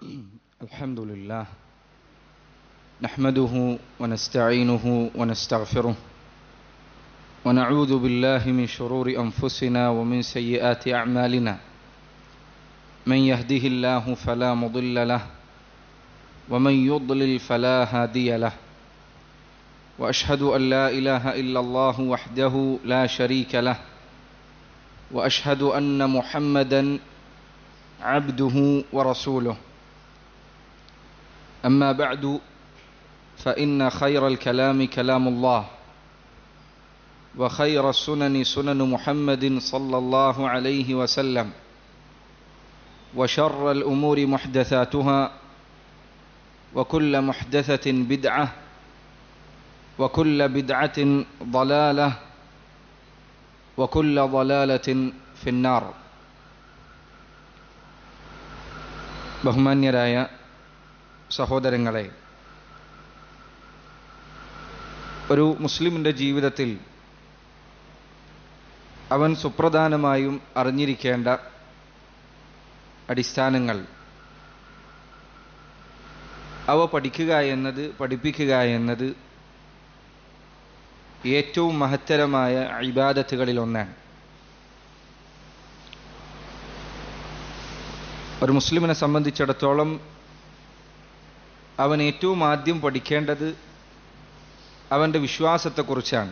الحمد لله نحمده ونستعينه ونستغفره ونعوذ بالله من شرور انفسنا ومن سيئات اعمالنا من يهده الله فلا مضل له ومن يضلل فلا هادي له واشهد ان لا اله الا الله وحده لا شريك له واشهد ان محمدا عبده ورسوله اما بعد فان خير الكلام كلام الله وخير السنن سنن محمد صلى الله عليه وسلم وشر الامور محدثاتها وكل محدثه بدعه وكل بدعه ضلاله وكل ضلاله في النار ബഹുമാന്യരായ സഹോദരങ്ങളെ ഒരു മുസ്ലിമിൻ്റെ ജീവിതത്തിൽ അവൻ സുപ്രധാനമായും അറിഞ്ഞിരിക്കേണ്ട അടിസ്ഥാനങ്ങൾ അവ പഠിക്കുക എന്നത് പഠിപ്പിക്കുക എന്നത് ഏറ്റവും മഹത്തരമായ ഇബാദത്തുകളിൽ ഒന്നാണ് ഒരു മുസ്ലിമിനെ സംബന്ധിച്ചിടത്തോളം അവൻ ഏറ്റവും ആദ്യം പഠിക്കേണ്ടത് അവൻ്റെ വിശ്വാസത്തെക്കുറിച്ചാണ്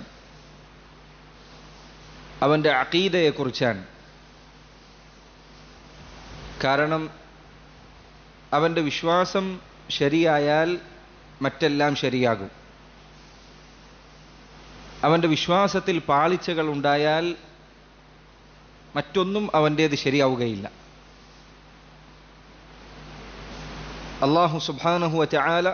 അവൻ്റെ അക്കീതയെക്കുറിച്ചാണ് കാരണം അവൻ്റെ വിശ്വാസം ശരിയായാൽ മറ്റെല്ലാം ശരിയാകും അവൻ്റെ വിശ്വാസത്തിൽ പാളിച്ചകൾ ഉണ്ടായാൽ മറ്റൊന്നും അവൻ്റേത് ശരിയാവുകയില്ല അള്ളാഹു സുബാനഹുവ ചാല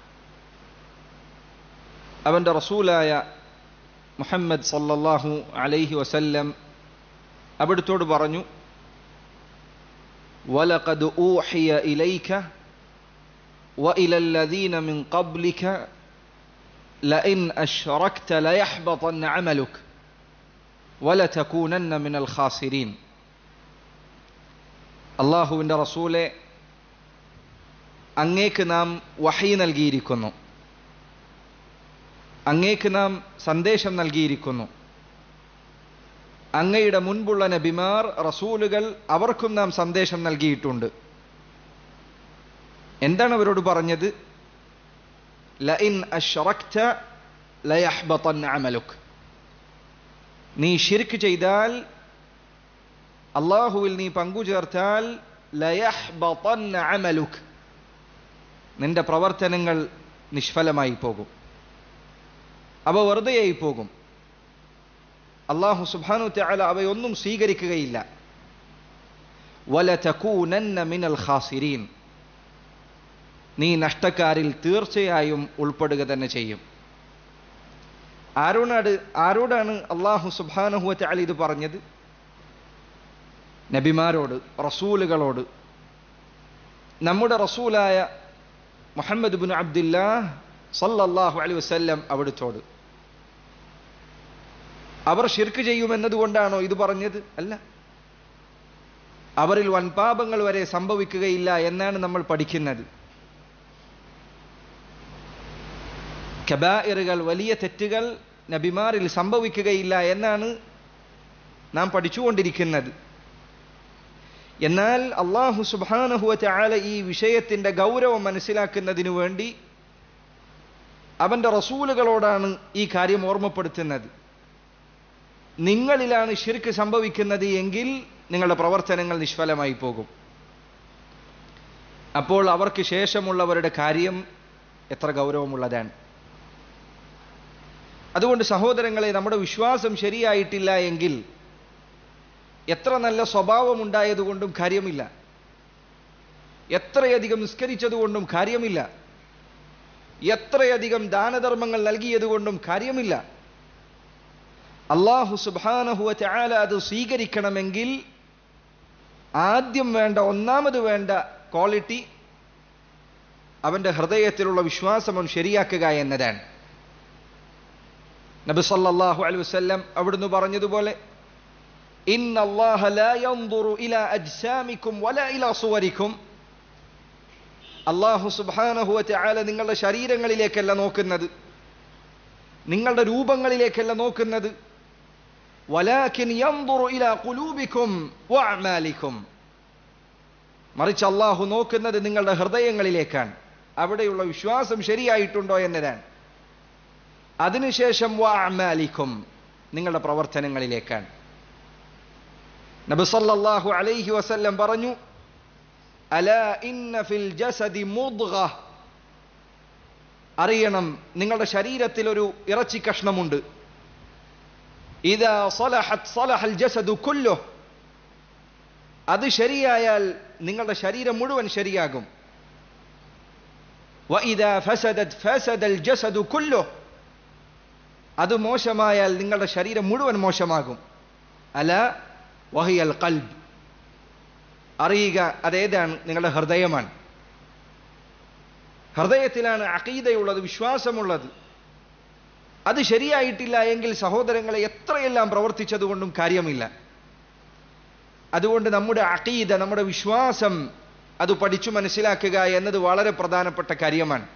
അവൻ്റെ റസൂലായ മുഹമ്മദ് സല്ലല്ലാഹു അലൈഹി വസല്ലം അവിടുത്തോട് പറഞ്ഞു ولقد أوحي إليك وإلى الذين من قبلك لئن أشركت ليحبطن عملك ولتكونن من الخاسرين അള്ളാഹുവിൻ്റെ റസൂലെ അങ്ങേക്ക് നാം വഹി നൽകിയിരിക്കുന്നു അങ്ങേക്ക് നാം സന്ദേശം നൽകിയിരിക്കുന്നു അങ്ങയുടെ മുൻപുള്ള നബിമാർ റസൂലുകൾ അവർക്കും നാം സന്ദേശം നൽകിയിട്ടുണ്ട് എന്താണ് അവരോട് പറഞ്ഞത് ലഇൻ അഷ്റക്ത ലയഹ്ബതൻ അമലുക് നീ ഷിർക്ക് ചെയ്താൽ അള്ളാഹുവിൽ നീ പങ്കുചേർത്താൽ ലയഹ്ബതൻ അമലുക് നിന്റെ പ്രവർത്തനങ്ങൾ നിഷ്ഫലമായി പോകും അവ വെറുതെയായി പോകും അള്ളാഹു സുബാനു തആല അവയൊന്നും സ്വീകരിക്കുകയില്ല വലതകൂനന്ന മിനൽ ഖാസിരീൻ നീ നഷ്ടക്കാരിൽ തീർച്ചയായും ഉൾപ്പെടുക തന്നെ ചെയ്യും ആരോടാണ് ആരോടാണ് അള്ളാഹു സുബാനഹു തആല ഇത് പറഞ്ഞത് നബിമാരോട് റസൂലുകളോട് നമ്മുടെ റസൂലായ മുഹമ്മദ് ബിൻ അബ്ദുല്ലാ സല്ലല്ലാഹു അലൈഹി വസല്ലം അവിടുത്തോട് അവർ ഷിർക്ക് ചെയ്യുമെന്നതുകൊണ്ടാണോ ഇത് പറഞ്ഞത് അല്ല അവരിൽ വൻപാപങ്ങൾ വരെ സംഭവിക്കുകയില്ല എന്നാണ് നമ്മൾ പഠിക്കുന്നത് കബായിറുകൾ വലിയ തെറ്റുകൾ നബിമാരിൽ സംഭവിക്കുകയില്ല എന്നാണ് നാം പഠിച്ചുകൊണ്ടിരിക്കുന്നത് എന്നാൽ അള്ളാഹു സുബാനഹുവ ചാല ഈ വിഷയത്തിന്റെ ഗൗരവം മനസ്സിലാക്കുന്നതിനു വേണ്ടി അവന്റെ റസൂലുകളോടാണ് ഈ കാര്യം ഓർമ്മപ്പെടുത്തുന്നത് നിങ്ങളിലാണ് ഷിർക്ക് സംഭവിക്കുന്നത് എങ്കിൽ നിങ്ങളുടെ പ്രവർത്തനങ്ങൾ നിഷ്ഫലമായി പോകും അപ്പോൾ അവർക്ക് ശേഷമുള്ളവരുടെ കാര്യം എത്ര ഗൗരവമുള്ളതാണ് അതുകൊണ്ട് സഹോദരങ്ങളെ നമ്മുടെ വിശ്വാസം ശരിയായിട്ടില്ല എങ്കിൽ എത്ര നല്ല സ്വഭാവമുണ്ടായതുകൊണ്ടും കാര്യമില്ല എത്രയധികം നിസ്കരിച്ചതുകൊണ്ടും കാര്യമില്ല എത്രയധികം ദാനധർമ്മങ്ങൾ നൽകിയതുകൊണ്ടും കാര്യമില്ല അള്ളാഹു സുബാനഹുവ ചാല അത് സ്വീകരിക്കണമെങ്കിൽ ആദ്യം വേണ്ട ഒന്നാമത് വേണ്ട ക്വാളിറ്റി അവന്റെ ഹൃദയത്തിലുള്ള വിശ്വാസം അവൻ ശരിയാക്കുക എന്നതാണ് നബി സല്ലല്ലാഹു അലൈഹി വസല്ലം അവിടുന്ന് പറഞ്ഞതുപോലെ ഇന്ന അല്ലാഹ ലാ യൻദുറു ഇലാ അജ്സാമിക്കും വലാ ഇലാ സുവരിക്കും അള്ളാഹു സുബാനഹുവ ചായാല നിങ്ങളുടെ ശരീരങ്ങളിലേക്കല്ല നോക്കുന്നത് നിങ്ങളുടെ രൂപങ്ങളിലേക്കല്ല നോക്കുന്നത് വലാക്കിൻ യൻദുറു ഇലാ ഖുലൂബിക്കും വഅമാലിക്കും മറിച്ച് അള്ളാഹു നോക്കുന്നത് നിങ്ങളുടെ ഹൃദയങ്ങളിലേക്കാണ് അവിടെയുള്ള വിശ്വാസം ശരിയായിട്ടുണ്ടോ എന്നതാണ് അതിനുശേഷം വഅമാലിക്കും നിങ്ങളുടെ പ്രവർത്തനങ്ങളിലേക്കാണ് നബി സല്ലല്ലാഹു അലൈഹി വസല്ലം പറഞ്ഞു അലാ ഇന്ന ഫിൽ ജസദി മുദ്ഗ അറിയണം നിങ്ങളുടെ ശരീരത്തിൽ ഒരു ഇറച്ചി കഷ്ണമുണ്ട് ഇതാ സലഹത് സലഹൽ ജസദു കുല്ലോ അത് ശരിയായാൽ നിങ്ങളുടെ ശരീരം മുഴുവൻ ശരിയാകും വഇദാ ഫസദത് ഫസദൽ ജസദു കുല്ലോ അത് മോശമായാൽ നിങ്ങളുടെ ശരീരം മുഴുവൻ മോശമാകും അല വഹിയൽ കൽബ് അറിയുക അതേതാണ് നിങ്ങളുടെ ഹൃദയമാണ് ഹൃദയത്തിലാണ് അഖീദയുള്ളത് വിശ്വാസമുള്ളത് അത് ശരിയായിട്ടില്ല എങ്കിൽ സഹോദരങ്ങളെ എത്രയെല്ലാം പ്രവർത്തിച്ചതുകൊണ്ടും കാര്യമില്ല അതുകൊണ്ട് നമ്മുടെ അഖീദ നമ്മുടെ വിശ്വാസം അത് പഠിച്ചു മനസ്സിലാക്കുക എന്നത് വളരെ പ്രധാനപ്പെട്ട കാര്യമാണ്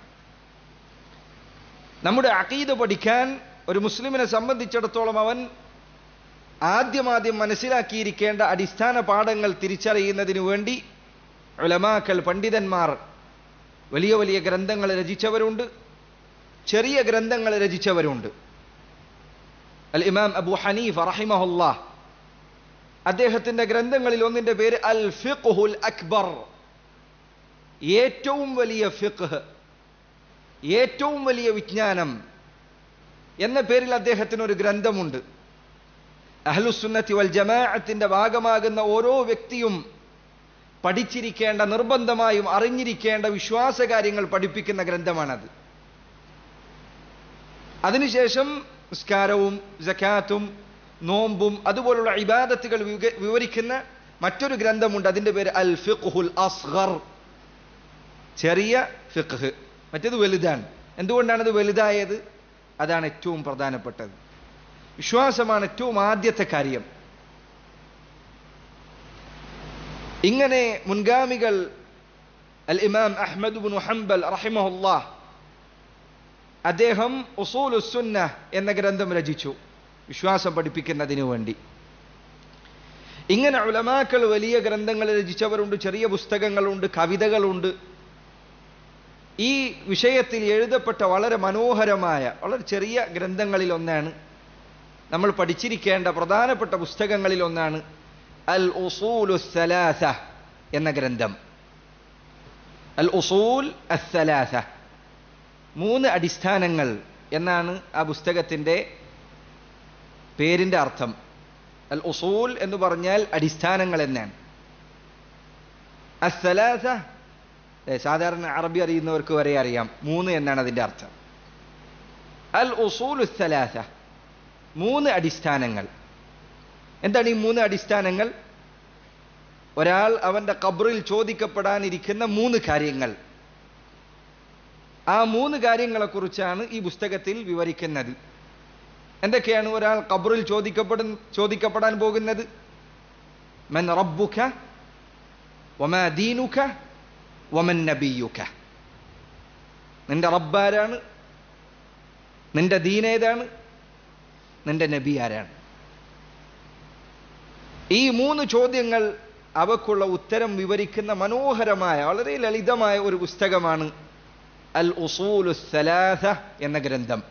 നമ്മുടെ അഖീദ പഠിക്കാൻ ഒരു മുസ്ലിമിനെ സംബന്ധിച്ചിടത്തോളം അവൻ ആദ്യമാദ്യം മനസ്സിലാക്കിയിരിക്കേണ്ട അടിസ്ഥാന പാഠങ്ങൾ തിരിച്ചറിയുന്നതിനു വേണ്ടി ഉലമാക്കൽ പണ്ഡിതന്മാർ വലിയ വലിയ ഗ്രന്ഥങ്ങൾ രചിച്ചവരുണ്ട് ചെറിയ ഗ്രന്ഥങ്ങൾ രചിച്ചവരുണ്ട് അൽ ഇമാം അബു ഹനീഫ് റഹിമഹുല്ലാ അദ്ദേഹത്തിന്റെ ഗ്രന്ഥങ്ങളിൽ ഒന്നിന്റെ പേര് അൽ ഫിഖ്ഹുൽ അക്ബർ ഏറ്റവും വലിയ ഫിഖ് ഏറ്റവും വലിയ വിജ്ഞാനം എന്ന പേരിൽ അദ്ദേഹത്തിന് ഒരു ഗ്രന്ഥമുണ്ട് അഹ്ലുസുന്നത്തി വൽ ജമാഅത്തിന്റെ ഭാഗമാകുന്ന ഓരോ വ്യക്തിയും പഠിച്ചിരിക്കേണ്ട നിർബന്ധമായും അറിഞ്ഞിരിക്കേണ്ട വിശ്വാസകാര്യങ്ങൾ പഠിപ്പിക്കുന്ന ഗ്രന്ഥമാണത് അതിനുശേഷം നിസ്കാരവും ജക്കാത്തും നോമ്പും അതുപോലുള്ള ഇബാദത്തുകൾ വിവരിക്കുന്ന മറ്റൊരു ഗ്രന്ഥമുണ്ട് അതിന്റെ പേര് അൽ ഫിഖ്ഹുൽ അസ്ഗർ ചെറിയ ഫിഖ് മറ്റേത് വലുതാണ് എന്തുകൊണ്ടാണ് ഇത് വലുതായത് അതാണ് ഏറ്റവും പ്രധാനപ്പെട്ടത് വിശ്വാസമാണ് ഏറ്റവും ആദ്യത്തെ കാര്യം ഇങ്ങനെ മുൻഗാമികൾ അൽ ഇമാം അഹ്മദ് ബിൻ ഹംബൽ റഹിമഹുല്ലാഹ് അദ്ദേഹം ഉസൂൽ സുന്ന എന്ന ഗ്രന്ഥം രചിച്ചു വിശ്വാസം പഠിപ്പിക്കുന്നതിനു വേണ്ടി ഇങ്ങനെ ഉലമാക്കൾ വലിയ ഗ്രന്ഥങ്ങൾ രചിച്ചവരുണ്ട് ചെറിയ പുസ്തകങ്ങളുണ്ട് കവിതകളുണ്ട് ഈ വിഷയത്തിൽ എഴുതപ്പെട്ട വളരെ മനോഹരമായ വളരെ ചെറിയ ഗ്രന്ഥങ്ങളിൽ ഒന്നാണ് നമ്മൾ പഠിച്ചിരിക്കേണ്ട പ്രധാനപ്പെട്ട പുസ്തകങ്ങളിൽ ഒന്നാണ് അൽ ഉസൂൽ സലാസ എന്ന ഗ്രന്ഥം അൽ ഉസൂൽ അസലാസ മൂന്ന് അടിസ്ഥാനങ്ങൾ എന്നാണ് ആ പുസ്തകത്തിന്റെ പേരിന്റെ അർത്ഥം അൽ ഉസൂൽ എന്ന് പറഞ്ഞാൽ അടിസ്ഥാനങ്ങൾ എന്നാണ് അസലാസ സാധാരണ അറബി അറിയുന്നവർക്ക് വരെ അറിയാം മൂന്ന് എന്നാണ് അതിന്റെ അർത്ഥം അൽ ഉസൂൽ സലാസ മൂന്ന് അടിസ്ഥാനങ്ങൾ എന്താണ് ഈ മൂന്ന് അടിസ്ഥാനങ്ങൾ ഒരാൾ അവന്റെ കബറിൽ ചോദിക്കപ്പെടാനിരിക്കുന്ന മൂന്ന് കാര്യങ്ങൾ ആ മൂന്ന് കാര്യങ്ങളെക്കുറിച്ചാണ് ഈ പുസ്തകത്തിൽ വിവരിക്കുന്നത് എന്തൊക്കെയാണ് ഒരാൾ കബറിൽ ചോദിക്കപ്പെടു ചോദിക്കപ്പെടാൻ പോകുന്നത് മൻ റബ്ബുക വമാ ദീനുക വമൻ നബിയുക നിന്റെ റബ്ബാരാണ് നിന്റെ ദീനേതാണ് നിന്റെ നബി ആരാണ് ഈ മൂന്ന് ചോദ്യങ്ങൾ അവക്കുള്ള ഉത്തരം വിവരിക്കുന്ന മനോഹരമായ വളരെ ലളിതമായ ഒരു പുസ്തകമാണ് അൽ ഉസൂലു സലാസ എന്ന ഗ്രന്ഥം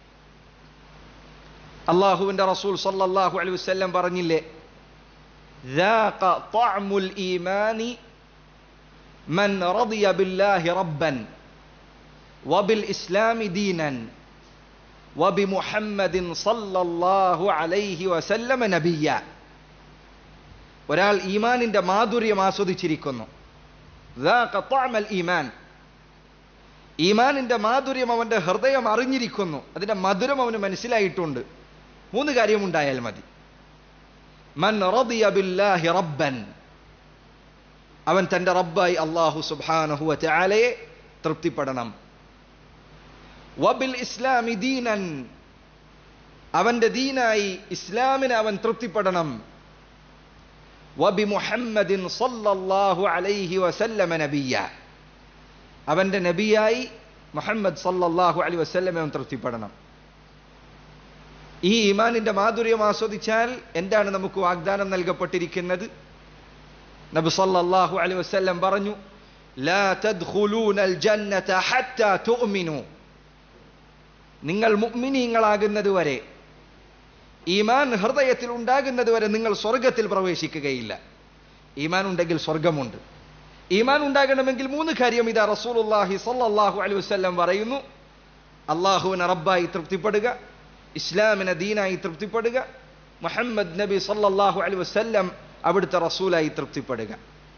അള്ളാഹുവിന്റെ റസൂൽ സല്ലല്ലാഹു അലൈഹി വസല്ലം പറഞ്ഞില്ലേ ذاق طعم الإيمان من رضي بالله ربا وبالإسلام دينا وبمحمد صلى الله عليه وسلم نبيا ഒരാൾ ഈമാനിന്റെ മാധുര്യം ആസ്വദിച്ചിരിക്കുന്നു ذاق طعم الإيمان ഈമാനിന്റെ മാധുര്യം അവന്റെ ഹൃദയം അറിഞ്ഞിരിക്കുന്നു അതിന്റെ മധുരം അവന് മനസ്സിലായിട്ടുണ്ട് മൂന്ന് കാര്യമുണ്ടായാൽ മതി മൻ റദിയ ബില്ലാഹി റബ്ബൻ അവൻ തന്റെ റബ്ബായി അള്ളാഹു സുബ്ഹാനഹു വതആലയെ തൃപ്തിപ്പെടണം വബിൽ ഇസ്ലാമി ദീനൻ അവന്റെ ദീനായി ഇസ്ലാമിന് അവൻ തൃപ്തിപ്പെടണം വബി മുഹമ്മദിൻ സല്ലല്ലാഹു അലൈഹി വസല്ലമ നബിയ അവന്റെ നബിയായി മുഹമ്മദ് സല്ലല്ലാഹു അലൈഹി വസല്ലം അവൻ തൃപ്തിപ്പെടണം ഈ ഈമാനിന്റെ മാധുര്യം ആസ്വദിച്ചാൽ എന്താണ് നമുക്ക് വാഗ്ദാനം നൽകപ്പെട്ടിരിക്കുന്നത് നബി സല്ലല്ലാഹു അലൈഹി വസല്ലം പറഞ്ഞു ലാ തദ്ഖുലൂനൽ ജന്നത ഹത്താ തുഅ്മിനു നിങ്ങൾ മുഅ്മിനീങ്ങളാകുന്നത് വരെ ഈമാൻ ഹൃദയത്തിൽ ഉണ്ടാകുന്നത് വരെ നിങ്ങൾ സ്വർഗത്തിൽ പ്രവേശിക്കുകയില്ല ഈമാൻ ഉണ്ടെങ്കിൽ സ്വർഗമുണ്ട് ഈമാൻ ഉണ്ടാകണമെങ്കിൽ മൂന്ന് കാര്യം ഇതാ റസൂലുള്ളാഹി സല്ലല്ലാഹു അലൈഹി വസല്ലം പറയുന്നു അള്ളാഹുവിനെ റബ്ബായി തൃപ്തിപ്പെടുക ഇസ്ലാമിനെ ദീനായി തൃപ്തിപ്പെടുക മുഹമ്മദ് നബി സല്ലല്ലാഹു അലൈഹി വസല്ലം അവിടുത്തെ റസൂലായി തൃപ്തിപ്പെടുക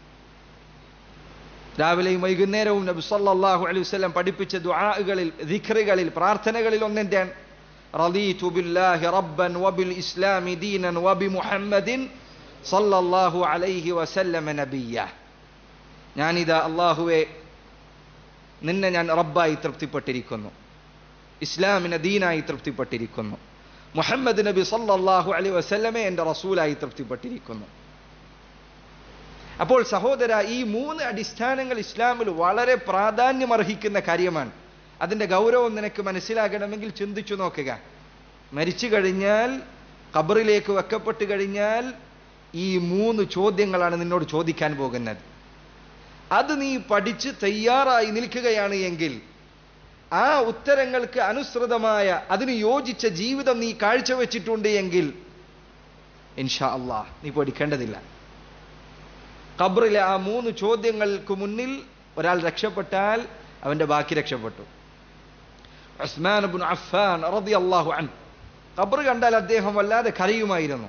രാവിലെയും വൈകുന്നേരവും നബി സല്ലല്ലാഹു അലൈഹി വസല്ലം പഠിപ്പിച്ച ദുആകളിൽ ദിക്റുകളിൽ പ്രാർത്ഥനകളിൽ ഒന്നെന്താണ് റളീതു ബില്ലാഹി റബ്ബൻ വബിൽ ഇസ്ലാമി ദീനൻ വബിമുഹമ്മദിൻ സല്ലല്ലാഹു അലൈഹി വസല്ലമ നബിയ്യ ഞാനിതാ അള്ളാഹുവെ നിന്നെ ഞാൻ റബ്ബായി തൃപ്തിപ്പെട്ടിരിക്കുന്നു ഇസ്ലാമിനെ ദീനായി തൃപ്തിപ്പെട്ടിരിക്കുന്നു മുഹമ്മദ് നബി സല്ലല്ലാഹു അലൈഹി വസല്ലമെ എൻ്റെ റസൂലായി തൃപ്തിപ്പെട്ടിരിക്കുന്നു അപ്പോൾ സഹോദര ഈ മൂന്ന് അടിസ്ഥാനങ്ങൾ ഇസ്ലാമിൽ വളരെ പ്രാധാന്യമർഹിക്കുന്ന കാര്യമാണ് അതിൻ്റെ ഗൗരവം നിനക്ക് മനസ്സിലാകണമെങ്കിൽ ചിന്തിച്ചു നോക്കുക മരിച്ചു കഴിഞ്ഞാൽ ഖബറിലേക്ക് വെക്കപ്പെട്ട് കഴിഞ്ഞാൽ ഈ മൂന്ന് ചോദ്യങ്ങളാണ് നിന്നോട് ചോദിക്കാൻ പോകുന്നത് അത് നീ പഠിച്ച് തയ്യാറായി നിൽക്കുകയാണ് എങ്കിൽ ആ ഉത്തരങ്ങൾക്ക് അനുസൃതമായ അതിന് യോജിച്ച ജീവിതം നീ കാഴ്ചവെച്ചിട്ടുണ്ട് എങ്കിൽ ഇൻഷാ അള്ളാഹ് നീ പഠിക്കേണ്ടതില്ല ഖബറിലെ ആ മൂന്ന് ചോദ്യങ്ങൾക്ക് മുന്നിൽ ഒരാൾ രക്ഷപ്പെട്ടാൽ അവന്റെ ബാക്കി രക്ഷപ്പെട്ടു ഉസ്മാൻ ബിൻ അഫ്ഫാൻ റളിയല്ലാഹു അൻ ഖബർ കണ്ടാൽ അദ്ദേഹം വല്ലാതെ കരയുമായിരുന്നു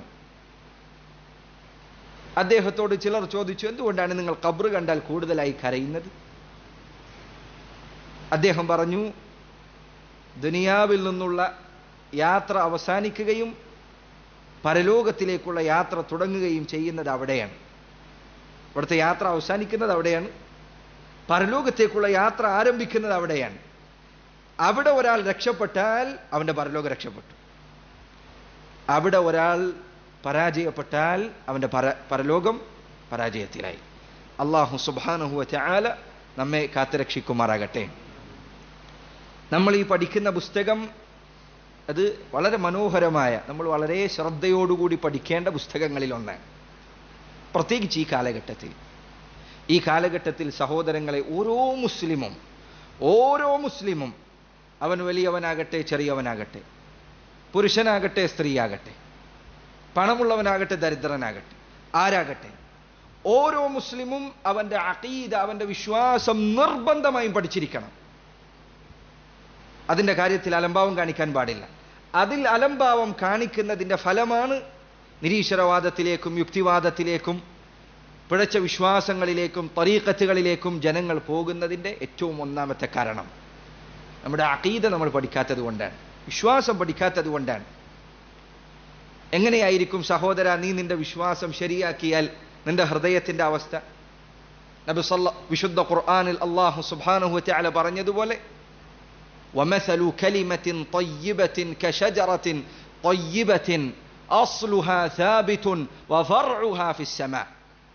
അദ്ദേഹത്തോട് ചിലർ ചോദിച്ചു എന്തുകൊണ്ടാണ് നിങ്ങൾ ഖബർ കണ്ടാൽ കൂടുതലായി കരയുന്നത് അദ്ദേഹം പറഞ്ഞു ദുനിയാവിൽ നിന്നുള്ള യാത്ര അവസാനിക്കുകയും പരലോകത്തിലേക്കുള്ള യാത്ര തുടങ്ങുകയും ചെയ്യുന്നത് അവിടെയാണ് ഇവിടുത്തെ യാത്ര അവസാനിക്കുന്നത് അവിടെയാണ് പരലോകത്തേക്കുള്ള യാത്ര ആരംഭിക്കുന്നത് അവിടെയാണ് അവിടെ ഒരാൾ രക്ഷപ്പെട്ടാൽ അവന്റെ പരലോകം രക്ഷപ്പെട്ടു അവിടെ ഒരാൾ പരാജയപ്പെട്ടാൽ അവന്റെ പര പരലോകം പരാജയത്തിലായി അള്ളാഹു സുബാനഹുവ ചാല നമ്മെ കാത്തുരക്ഷിക്കുമാറാകട്ടെ നമ്മൾ ഈ പഠിക്കുന്ന പുസ്തകം അത് വളരെ മനോഹരമായ നമ്മൾ വളരെ ശ്രദ്ധയോടുകൂടി പഠിക്കേണ്ട പുസ്തകങ്ങളിൽ ഒന്നാണ് പ്രത്യേകിച്ച് ഈ കാലഘട്ടത്തിൽ ഈ കാലഘട്ടത്തിൽ സഹോദരങ്ങളെ ഓരോ മുസ്ലിമും ഓരോ മുസ്ലിമും അവൻ വലിയവനാകട്ടെ ചെറിയവനാകട്ടെ പുരുഷനാകട്ടെ സ്ത്രീയാകട്ടെ പണമുള്ളവനാകട്ടെ ദരിദ്രനാകട്ടെ ആരാകട്ടെ ഓരോ മുസ്ലിമും അവന്റെ അഖീദ അവന്റെ വിശ്വാസം നിർബന്ധമായും പഠിച്ചിരിക്കണം അതിന്റെ കാര്യത്തിൽ അലംഭാവം കാണിക്കാൻ പാടില്ല അതിൽ അലംഭാവം കാണിക്കുന്നതിന്റെ ഫലമാണ് നിരീശ്വരവാദത്തിലേക്കും യുക്തിവാദത്തിലേക്കും പിഴച്ച വിശ്വാസങ്ങളിലേക്കും തറീക്കത്തുകളിലേക്കും ജനങ്ങൾ പോകുന്നതിൻ്റെ ഏറ്റവും ഒന്നാമത്തെ കാരണം നമ്മുടെ അഖീദ നമ്മൾ പഠിക്കാത്തത് കൊണ്ടാണ് വിശ്വാസം പഠിക്കാത്തത് കൊണ്ടാണ് എങ്ങനെയായിരിക്കും സഹോദര നീ നിന്റെ വിശ്വാസം ശരിയാക്കിയാൽ നിന്റെ ഹൃദയത്തിന്റെ അവസ്ഥ നബി സല്ല വിശുദ്ധ ഖുർആനിൽ അള്ളാഹു സുബ്ഹാനഹു വതആല പറഞ്ഞതുപോലെ ومثل كلمة طيبة كشجرة طيبة أصلها ثابت وفرعها في السماء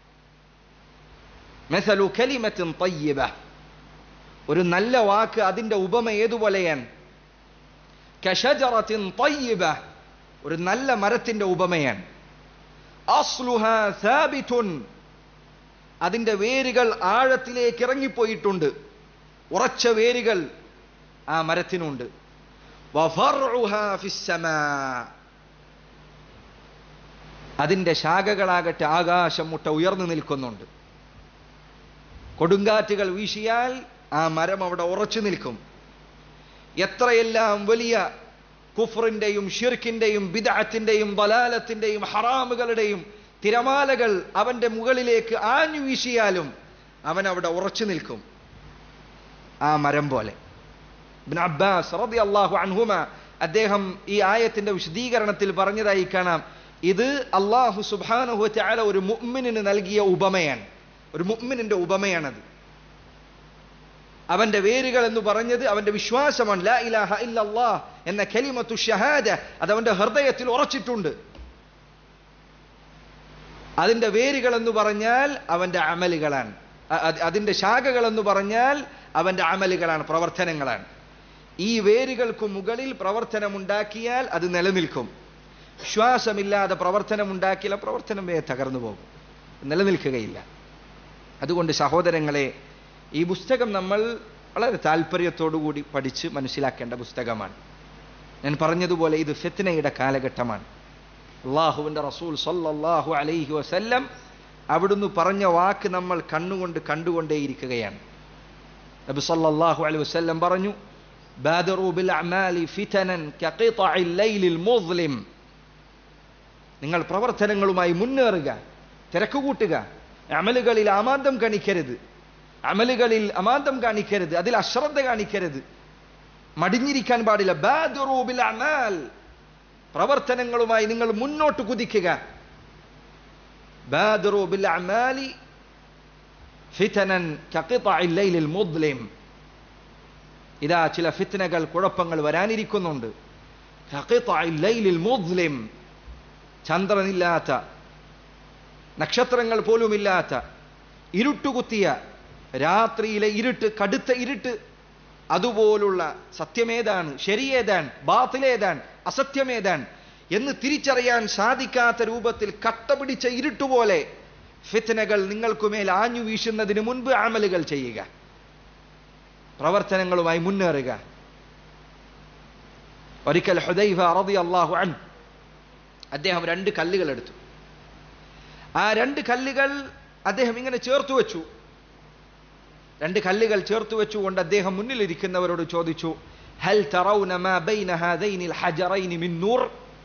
مثل كلمة طيبة ഒരു നല്ല വാക്ക് അതിന്റെ ഉപമ ഏതുപോലെയാണ് കഷജറത്തിൻ തയ്യിബ ഒരു നല്ല മരത്തിന്റെ ഉപമയാണ് അസ്ലുഹ സാബിത്തുൻ അതിന്റെ വേരുകൾ ആഴത്തിലേക്ക് ഇറങ്ങിപ്പോയിട്ടുണ്ട് ഉറച്ച വേരുകൾ ആ മരത്തിനുണ്ട് വഫർഉഹ ഫിസ്സമാ അതിന്റെ ശാഖകളാകട്ടെ ആകാശം മുട്ട ഉയർന്നു നിൽക്കുന്നുണ്ട് കൊടുങ്കാറ്റുകൾ വീശിയാൽ ആ മരം അവിടെ ഉറച്ചു നിൽക്കും എത്രയെല്ലാം വലിയ കുഫറിന്റെയും ഷിർക്കിന്റെയും ബിദഅത്തിന്റെയും ബലാലത്തിന്റെയും ഹറാമുകളുടെയും തിരമാലകൾ അവന്റെ മുകളിലേക്ക് ആഞ്ഞു വീശിയാലും അവൻ അവിടെ ഉറച്ചു നിൽക്കും ആ മരം പോലെ ഇബ്നു അബ്ബാസ് റളിയല്ലാഹു അൻഹുമ അദ്ദേഹം ഈ ആയത്തിന്റെ വിശദീകരണത്തിൽ പറഞ്ഞതായി കാണാം ഇത് അള്ളാഹു സുബ്ഹാനഹു തആല ഒരു മുഅ്മിനിന് നൽകിയ ഉപമയാണ് ഒരു മുഅ്മിനിന്റെ ഉപമയാണത് അവന്റെ വേരുകൾ എന്ന് പറഞ്ഞത് അവന്റെ വിശ്വാസമാണ് ലാ ഇലാഹ ഇല്ലല്ലാഹ് എന്ന കലിമത്തു ഷഹാദ അത് അവന്റെ ഹൃദയത്തിൽ ഉറച്ചിട്ടുണ്ട് അതിന്റെ വേരുകൾ എന്ന് പറഞ്ഞാൽ അവന്റെ അമലുകളാണ് അ- അത് അതിന്റെ ശാഖകൾ എന്ന് പറഞ്ഞാൽ അവന്റെ അമലുകളാണ് പ്രവർത്തനങ്ങളാണ് ഈ വേരുകൾക്ക് മുകളിൽ പ്രവർത്തനമുണ്ടാക്കിയാൽ അത് നിലനിൽക്കും ശ്വാസമില്ലാതെ പ്രവർത്തനമുണ്ടാക്കിയാൽ ആ പ്രവർത്തനം വേ തകർന്നു പോകും നിലനിൽക്കുകയില്ല അതുകൊണ്ട് സഹോദരങ്ങളെ ഈ പുസ്തകം നമ്മൾ വളരെ താല്പര്യത്തോടുകൂടി പഠിച്ച് മനസ്സിലാക്കേണ്ട പുസ്തകമാണ് ഞാൻ പറഞ്ഞതുപോലെ ഇത് ഫിത്നയുടെ കാലഘട്ടമാണ് അള്ളാഹുവിൻ്റെ റസൂൽ സല്ലല്ലാഹു അലൈഹി വസല്ലം അവിടുന്ന് പറഞ്ഞ വാക്ക് നമ്മൾ കണ്ണുകൊണ്ട് കണ്ടുകൊണ്ടേയിരിക്കുകയാണ് നബി സല്ലല്ലാഹു അലൈഹി വസല്ലം പറഞ്ഞു ബാദറു ബിൽ അമാലി ഫിതനൻ കഖിതഇൽ ലൈലിൽ മുസ്ലിം നിങ്ങൾ പ്രവർത്തനങ്ങളുമായി മുന്നേറുക തിരക്ക് കൂട്ടുക അമലുകളിൽ അമാന്തം കാണിക്കരുത് അമലുകളിൽ അമാന്തം കാണിക്കരുത് അതിൽ അശ്രദ്ധ കാണിക്കരുത് മടിഞ്ഞിരിക്കാൻ പാടില്ല ബാദറു ബിൽ അമാൽ പ്രവർത്തനങ്ങളുമായി നിങ്ങൾ മുന്നോട്ട് കുതിക്കുക ബാദറു ബിൽ അമാലി ഫിതനൻ കഖിതഇൽ ലൈലിൽ മുസ്ലിം ഇതാ ചില ഫിത്നകൾ കുഴപ്പങ്ങൾ വരാനിരിക്കുന്നുണ്ട് കഖിതഇൽ ലൈലിൽ മുസ്ലിം ചന്ദ്രനില്ലാത്ത നക്ഷത്രങ്ങൾ പോലുമില്ലാത്ത ഇരുട്ടുകുത്തിയ രാത്രിയിലെ ഇരുട്ട് കടുത്ത ഇരുട്ട് അതുപോലുള്ള സത്യമേതാണ് ശരിയേതാണ് ബാത്തിലേതാണ് അസത്യമേതാണ് എന്ന് തിരിച്ചറിയാൻ സാധിക്കാത്ത രൂപത്തിൽ കട്ട പിടിച്ച ഇരുട്ടുപോലെ ഫിത്നകൾ നിങ്ങൾക്കുമേൽ ആഞ്ഞു വീശുന്നതിന് മുൻപ് അമലുകൾ ചെയ്യുക പ്രവർത്തനങ്ങളുമായി മുന്നേറുക ഒരിക്കൽ ഹുദൈഫ റളിയല്ലാഹു അൻഹു അദ്ദേഹം രണ്ട് കല്ലുകൾ എടുത്തു ആ രണ്ട് കല്ലുകൾ അദ്ദേഹം ഇങ്ങനെ ചേർത്തു വെച്ചു രണ്ട് കല്ലുകൾ ചേർത്ത് വെച്ചുകൊണ്ട് അദ്ദേഹം മുന്നിലിരിക്കുന്നവരോട് ചോദിച്ചു ഹൽ തറൗന മാ ബൈന ഹാദൈനി الحجرين من നൂർ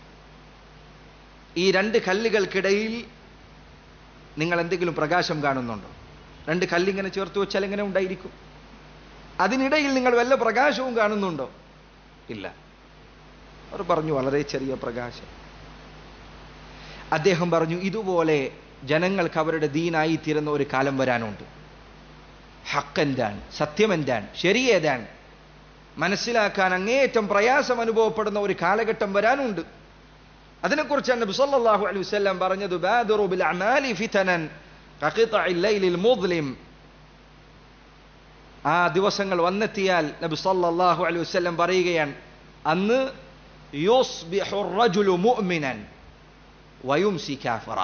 ഈ രണ്ട് കല്ലുകൾക്കിടയിൽ നിങ്ങൾ എന്തെങ്കിലും പ്രകാശം കാണുന്നുണ്ടോ രണ്ട് കല്ലിങ്ങനെ ചേർത്ത് വെച്ചാൽ എങ്ങനെ ഉണ്ടായിരിക്കും അതിനിടയിൽ നിങ്ങൾ വല്ല പ്രകാശവും കാണുന്നുണ്ടോ ഇല്ല അവർ പറഞ്ഞു വളരെ ചെറിയ പ്രകാശം അദ്ദേഹം പറഞ്ഞു ഇതുപോലെ ജനങ്ങൾക്ക് അവരുടെ ദീനായി തീരുന്ന ഒരു കാലം വരാനുണ്ട് ഹക്ക് എന്താണ് സത്യം എന്താണ് ശരി ഏതാണ് മനസ്സിലാക്കാൻ അങ്ങേയറ്റം പ്രയാസം അനുഭവപ്പെടുന്ന ഒരു കാലഘട്ടം വരാനുണ്ട് അതിനെക്കുറിച്ചാണ് നബി സല്ലല്ലാഹു അലൈഹി വസല്ലം പറഞ്ഞത് ബാദിറു ബിൽ അമാലി ഫിതനൻ കഖിതഇൽ ലൈലിൽ മുസ്ലിം ആ ദിവസങ്ങൾ വന്നെത്തിയാൽ നബി സല്ലല്ലാഹു അലൈഹി വസല്ലം പറയുകയാണ് അന്ന് യുസ്ബിഹു റജുലു മുഅ്മിനൻ വയുംസി കാഫിറ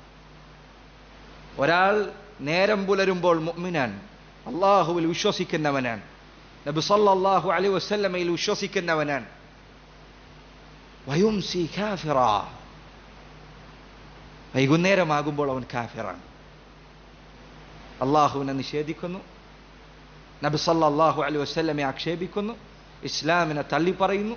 ഒരാൾ നേരം പുലരുമ്പോൾ മുഅ്മിനാൻ അള്ളാഹുവിൽ വിശ്വസിക്കുന്നവനാണ് നബി സല്ലല്ലാഹു അലൈഹി വസല്ലമയിൽ വിശ്വസിക്കുന്നവനാണ് വയുംസി കാഫിറ വൈകുന്നേരമാകുമ്പോൾ അവൻ കാഫിറാണ് അള്ളാഹുവിനെ നിഷേധിക്കുന്നു നബി സല്ലല്ലാഹു അലൈഹി വസല്ലമയെ ആക്ഷേപിക്കുന്നു ഇസ്ലാമിനെ തള്ളിപ്പറയുന്നു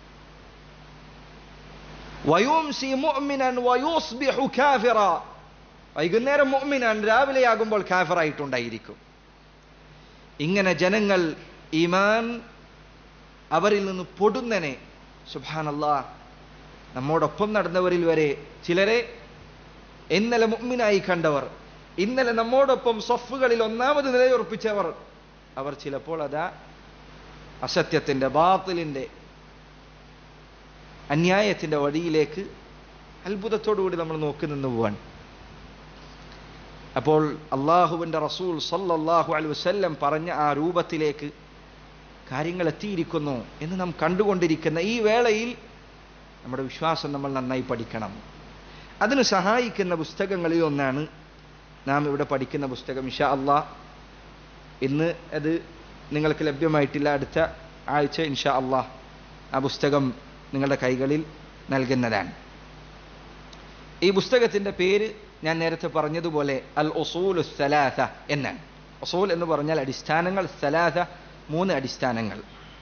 വയുംസി മുഅ്മിനൻ വയുസ്ബിഹു കാഫിറ വൈകുന്നേരം മുഅ്മിനാൻ രാവിലെയാകുമ്പോൾ കാഫിറായിട്ടുണ്ടായിരിക്കും ഇങ്ങനെ ജനങ്ങൾ ഈമാൻ അവരിൽ നിന്ന് പൊടുന്നനെ സുബാനല്ലാ നമ്മോടൊപ്പം നടന്നവരിൽ വരെ ചിലരെ ഇന്നലെ മുഅ്മിനായി കണ്ടവർ ഇന്നലെ നമ്മോടൊപ്പം സൊഫുകളിൽ ഒന്നാമത് നിലയുറപ്പിച്ചവർ അവർ ചിലപ്പോൾ അതാ അസത്യത്തിന്റെ ബാത്തിലിന്റെ അന്യായത്തിന്റെ വഴിയിലേക്ക് അത്ഭുതത്തോടുകൂടി നമ്മൾ നോക്കി നിന്ന് പോവാൻ അപ്പോൾ അള്ളാഹുവിന്റെ റസൂൽ സല്ലല്ലാഹു അലൈഹി വസല്ലം പറഞ്ഞ ആ രൂപത്തിലേക്ക് കാര്യങ്ങൾ എത്തിയിരിക്കുന്നു എന്ന് നാം കണ്ടുകൊണ്ടിരിക്കുന്ന ഈ വേളയിൽ നമ്മുടെ വിശ്വാസം നമ്മൾ നന്നായി പഠിക്കണം അതിന് സഹായിക്കുന്ന പുസ്തകങ്ങളിൽ ഒന്നാണ് നാം ഇവിടെ പഠിക്കുന്ന പുസ്തകം ഇഷാ അള്ളാ ഇന്ന് അത് നിങ്ങൾക്ക് ലഭ്യമായിട്ടില്ല അടുത്ത ആഴ്ച ഇൻഷാ അള്ളാ ആ പുസ്തകം നിങ്ങളുടെ കൈകളിൽ നൽകുന്നതാണ് ഈ പുസ്തകത്തിന്റെ പേര് ഞാൻ നേരത്തെ പറഞ്ഞതുപോലെ അൽ ഒസൂൽ സലാസ എന്നാണ് ഒസൂൽ എന്ന് പറഞ്ഞാൽ അടിസ്ഥാനങ്ങൾ സലാസ മൂന്ന് അടിസ്ഥാനങ്ങൾ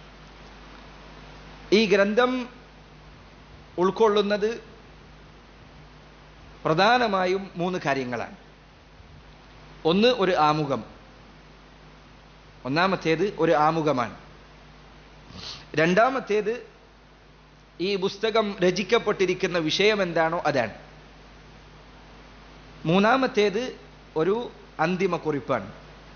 ഈ ഗ്രന്ഥം ഉൾക്കൊള്ളുന്നത് പ്രധാനമായും മൂന്ന് കാര്യങ്ങളാണ് ഒന്ന് ഒരു ആമുഖം ഒന്നാമത്തേത് ഒരു ആമുഖമാണ് രണ്ടാമത്തേത് ഈ പുസ്തകം രചിക്കപ്പെട്ടിരിക്കുന്ന വിഷയം എന്താണോ അതാണ് മൂന്നാമത്തേത് ഒരു അന്തിമ കുറിപ്പാണ്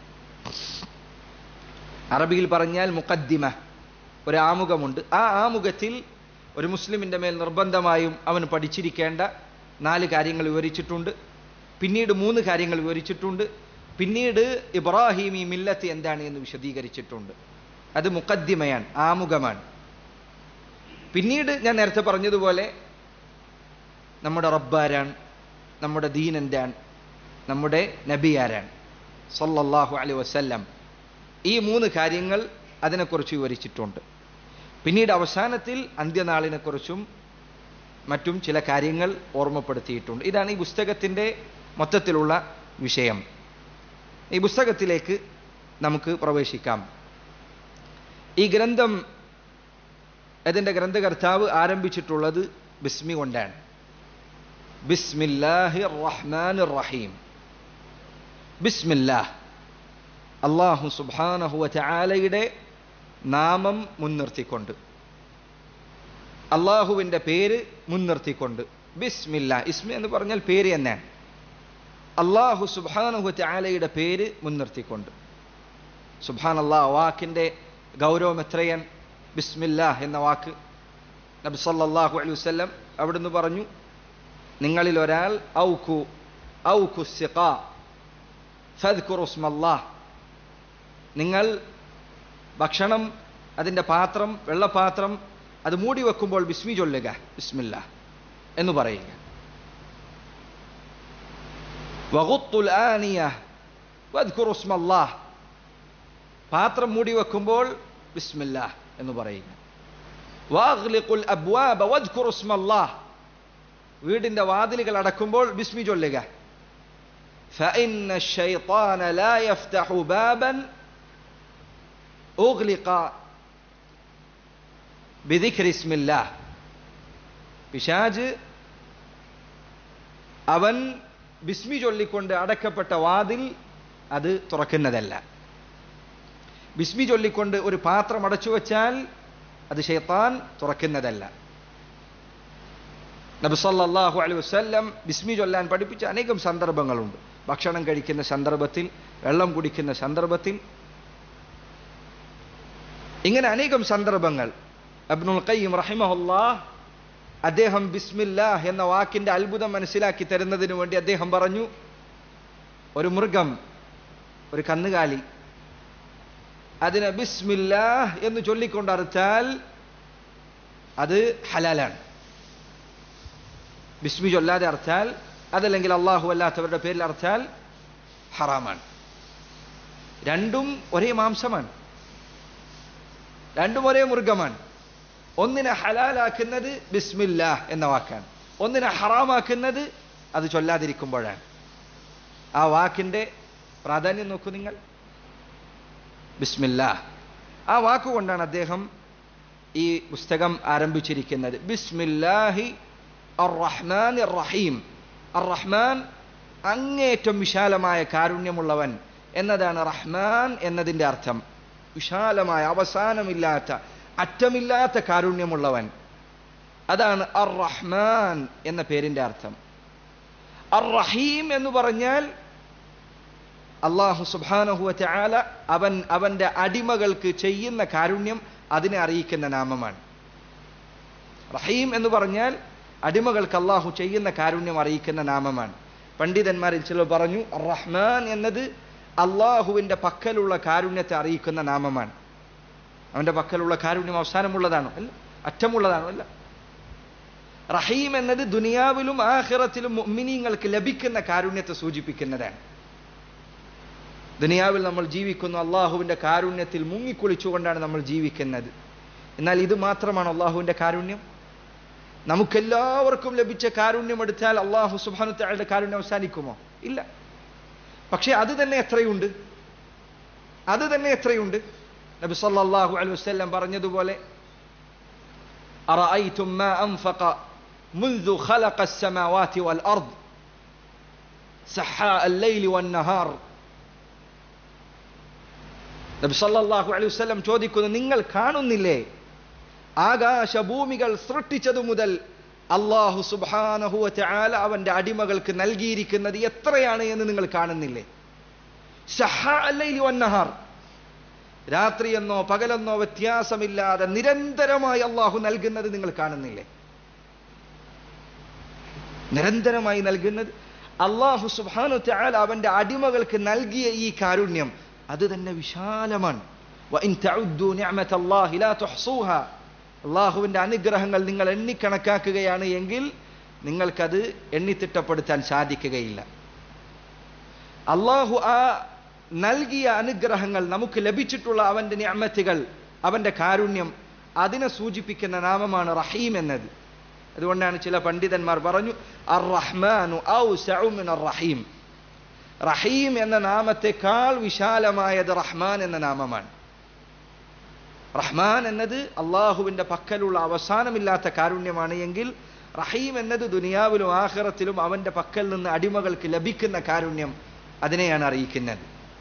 അറബിയിൽ പറഞ്ഞാൽ മുഖദ്ദിമ ഒരു ആമുഖമുണ്ട് ആ ആമുഖത്തിൽ ഒരു മുസ്ലിമിൻ്റെ മേൽ നിർബന്ധമായും അവൻ പഠിച്ചിരിക്കേണ്ട നാല് കാര്യങ്ങൾ വിവരിച്ചിട്ടുണ്ട് പിന്നീട് മൂന്ന് കാര്യങ്ങൾ വിവരിച്ചിട്ടുണ്ട് പിന്നീട് ഇബ്രാഹിമി മില്ലത്ത് എന്താണ് എന്ന് വിശദീകരിച്ചിട്ടുണ്ട് അത് മുക്കദ്ദിമയാണ് ആമുഖമാണ് പിന്നീട് ഞാൻ നേരത്തെ പറഞ്ഞതുപോലെ നമ്മുടെ റബ്ബാരാണ് നമ്മുടെ ദീൻ എന്താണ് നമ്മുടെ നബി ആരാണ് സല്ലല്ലാഹു അലൈഹി വസല്ലം ഈ മൂന്ന് കാര്യങ്ങൾ അതിനെക്കുറിച്ച് വിവരിച്ചിട്ടുണ്ട് പിന്നീട് അവസാനത്തിൽ അന്ത്യനാളിനെക്കുറിച്ചും മറ്റും ചില കാര്യങ്ങൾ ഓർമ്മപ്പെടുത്തിയിട്ടുണ്ട് ഇതാണ് ഈ പുസ്തകത്തിൻ്റെ മൊത്തത്തിലുള്ള വിഷയം ഈ പുസ്തകത്തിലേക്ക് നമുക്ക് പ്രവേശിക്കാം ഈ ഗ്രന്ഥം അതിൻ്റെ ഗ്രന്ഥകർത്താവ് ആരംഭിച്ചിട്ടുള്ളത് ബിസ്മി കൊണ്ടാണ് ബിസ്മില്ലാഹി റഹ്മാൻ റഹീം ബിസ്മില്ലാഹ് അള്ളാഹു സുബാനഹുവ ചാലയുടെ നാമം മുൻനിർത്തിക്കൊണ്ട് അള്ളാഹുവിൻ്റെ പേര് മുൻനിർത്തിക്കൊണ്ട് ബിസ്മില്ല ഇസ്മി എന്ന് പറഞ്ഞാൽ പേര് തന്നെയാണ് അള്ളാഹു സുബാനഹു ചാലയുടെ പേര് മുൻനിർത്തിക്കൊണ്ട് സുബാൻ അള്ളാഹ് വാക്കിൻ്റെ ഗൗരവം എത്രയാണ് ബിസ്മില്ല എന്ന വാക്ക് നബി സല്ലല്ലാഹു അലൈഹി വസല്ലം അവിടുന്ന് പറഞ്ഞു നിങ്ങളിൽ ഒരാൾ ഔഖു ഔഖു സിഖ ഫദ്കുറു ഉസ്മല്ലാഹ് നിങ്ങൾ ഭക്ഷണം അതിൻ്റെ പാത്രം വെള്ളപാത്രം അത് മൂടി വെക്കുമ്പോൾ ബിസ്മി ചൊല്ലുക ബിസ്മില്ല എന്ന് പറയുക വകുത്തുൽ ആനിയ വദ്കുറു ഉസ്മല്ലാഹ് പാത്രം മൂടി വെക്കുമ്പോൾ ബിസ്മില്ല എന്ന് പറയുക വാഗ്ലിഖുൽ അബ്വാബ വദ്കുറു ഉസ്മല്ലാഹ് വീടിന്റെ വാതിലുകൾ അടക്കുമ്പോൾ ബിസ്മി ചൊല്ലുക فإن الشيطان لا يفتح بابا أغلق بذكر اسم الله പിശാജ് അവൻ ബിസ്മി ചൊല്ലിക്കൊണ്ട് അടക്കപ്പെട്ട വാതിൽ അത് തുറക്കുന്നതല്ല ബിസ്മി ചൊല്ലിക്കൊണ്ട് ഒരു പാത്രം അടച്ചു വെച്ചാൽ അത് ഷെയ്ത്താൻ തുറക്കുന്നതല്ല നബിസല്ലാഹു അലൈഹി വസ്ല്ലം ബിസ്മി ചൊല്ലാൻ പഠിപ്പിച്ച അനേകം സന്ദർഭങ്ങളുണ്ട് ഭക്ഷണം കഴിക്കുന്ന സന്ദർഭത്തിൽ വെള്ളം കുടിക്കുന്ന സന്ദർഭത്തിൽ ഇങ്ങനെ അനേകം സന്ദർഭങ്ങൾ അബ്നുൽ ഖയ്യിം റഹിമഹുല്ലാ അദ്ദേഹം ബിസ്മില്ലാഹ് എന്ന വാക്കിന്റെ അത്ഭുതം മനസ്സിലാക്കി തരുന്നതിന് വേണ്ടി അദ്ദേഹം പറഞ്ഞു ഒരു മൃഗം ഒരു കന്നുകാലി അതിനെ ബിസ്മില്ലാഹ് എന്ന് ചൊല്ലിക്കൊണ്ട് അറുത്താൽ അത് ഹലാലാണ് ബിസ്മി ചൊല്ലാതെ അർത്താൽ അതല്ലെങ്കിൽ അള്ളാഹു അല്ലാത്തവരുടെ പേരിൽ അർത്താൽ ഹറാമാണ് രണ്ടും ഒരേ മാംസമാണ് രണ്ടും ഒരേ മൃഗമാണ് ഒന്നിനെ ഹലാലാക്കുന്നത് ബിസ്മില്ല എന്ന വാക്കാണ് ഒന്നിനെ ഹറാമാക്കുന്നത് അത് ചൊല്ലാതിരിക്കുമ്പോഴാണ് ആ വാക്കിന്റെ പ്രാധാന്യം നോക്കൂ നിങ്ങൾ ബിസ്മില്ല ആ വാക്കുകൊണ്ടാണ് അദ്ദേഹം ഈ പുസ്തകം ആരംഭിച്ചിരിക്കുന്നത് ബിസ്മില്ലാഹി അറഹ്മാൻ റഹീം അറഹ്മാൻ അങ്ങേറ്റം വിശാലമായ കാരുണ്യമുള്ളവൻ എന്നതാണ് റഹ്മാൻ എന്നതിൻ്റെ അർത്ഥം വിശാലമായ അവസാനമില്ലാത്ത അറ്റമില്ലാത്ത കാരുണ്യമുള്ളവൻ അതാണ് അർ റഹ്മാൻ എന്ന പേരിന്റെ അർത്ഥം അർ റഹീം എന്ന് പറഞ്ഞാൽ അള്ളാഹു സുബാനഹുവ ചാല അവൻ അവന്റെ അടിമകൾക്ക് ചെയ്യുന്ന കാരുണ്യം അതിനെ അറിയിക്കുന്ന നാമമാണ് റഹീം എന്ന് പറഞ്ഞാൽ അടിമകൾക്ക് അള്ളാഹു ചെയ്യുന്ന കാരുണ്യം അറിയിക്കുന്ന നാമമാണ് പണ്ഡിതന്മാരിൽ ചിലർ പറഞ്ഞു റഹ്മാൻ എന്നത് അള്ളാഹുവിന്റെ പക്കലുള്ള കാരുണ്യത്തെ അറിയിക്കുന്ന നാമമാണ് അവന്റെ പക്കലുള്ള കാരുണ്യം അവസാനമുള്ളതാണോ അല്ല അറ്റമുള്ളതാണോ അല്ല റഹീം എന്നത് ദുനിയാവിലും ആഹിറത്തിലും മുഅ്മിനീങ്ങൾക്ക് ലഭിക്കുന്ന കാരുണ്യത്തെ സൂചിപ്പിക്കുന്നതാണ് ദുനിയാവിൽ നമ്മൾ ജീവിക്കുന്നു അള്ളാഹുവിന്റെ കാരുണ്യത്തിൽ മുങ്ങിക്കുളിച്ചുകൊണ്ടാണ് നമ്മൾ ജീവിക്കുന്നത് എന്നാൽ ഇത് മാത്രമാണ് അള്ളാഹുവിന്റെ കാരുണ്യം നമുക്കെല്ലാവർക്കും ലഭിച്ച കാരുണ്യം എടുത്താൽ അള്ളാഹു സുബാനുത്തയുടെ കാരുണ്യം അവസാനിക്കുമോ ഇല്ല പക്ഷെ അത് തന്നെ എത്രയുണ്ട് അത് തന്നെ എത്രയുണ്ട് നബി സല്ലല്ലാഹു അലൈഹി വസല്ലം പറഞ്ഞതുപോലെ أرأيتم ما أنفق منذ خلق السماوات والأرض سحاء الليل والنهار നബി സല്ലല്ലാഹു അലൈഹി വസല്ലം ചോദിക്കുന്നു നിങ്ങൾ കാണുന്നില്ലേ ആകാശഭൂമികൾ സൃഷ്ടിച്ചതു മുതൽ അള്ളാഹു സുബാനഹുവ ചാല അവന്റെ അടിമകൾക്ക് നൽകിയിരിക്കുന്നത് എത്രയാണ് എന്ന് നിങ്ങൾ കാണുന്നില്ലേ വന്നഹാർ രാത്രിയെന്നോ പകലെന്നോ വ്യത്യാസമില്ലാതെ നിരന്തരമായി അള്ളാഹു നൽകുന്നത് നിങ്ങൾ കാണുന്നില്ലേ നിരന്തരമായി നൽകുന്നത് അള്ളാഹു സുബ്ഹാനു തആല അവന്റെ അടിമകൾക്ക് നൽകിയ ഈ കാരുണ്യം അത് തന്നെ വിശാലമാണ് വഇൻ തഉദ്ദു നിഅമതല്ലാഹി ലാ തുഹ്സൂഹാ അള്ളാഹുവിന്റെ അനുഗ്രഹങ്ങൾ നിങ്ങൾ എണ്ണിക്കണക്കാക്കുകയാണ് എങ്കിൽ നിങ്ങൾക്കത് എണ്ണിത്തിട്ടപ്പെടുത്താൻ സാധിക്കുകയില്ല അള്ളാഹു ആ നൽകിയ അനുഗ്രഹങ്ങൾ നമുക്ക് ലഭിച്ചിട്ടുള്ള അവന്റെ നിഅമത്തുകൾ അവന്റെ കാരുണ്യം അതിനെ സൂചിപ്പിക്കുന്ന നാമമാണ് റഹീം എന്നത് അതുകൊണ്ടാണ് ചില പണ്ഡിതന്മാർ പറഞ്ഞു അർ റഹ്മാനു ഔസഉ മിനർ റഹീം റഹീം എന്ന നാമത്തെക്കാൾ വിശാലമായത് റഹ്മാൻ എന്ന നാമമാണ് റഹ്മാൻ എന്നത് അള്ളാഹുവിന്റെ പക്കലുള്ള അവസാനമില്ലാത്ത കാരുണ്യമാണ് എങ്കിൽ റഹീം എന്നത് ദുനിയാവിലും ആഖിറത്തിലും അവന്റെ പക്കൽ നിന്ന് അടിമകൾക്ക് ലഭിക്കുന്ന കാരുണ്യം അതിനെയാണ് അറിയിക്കുന്നത്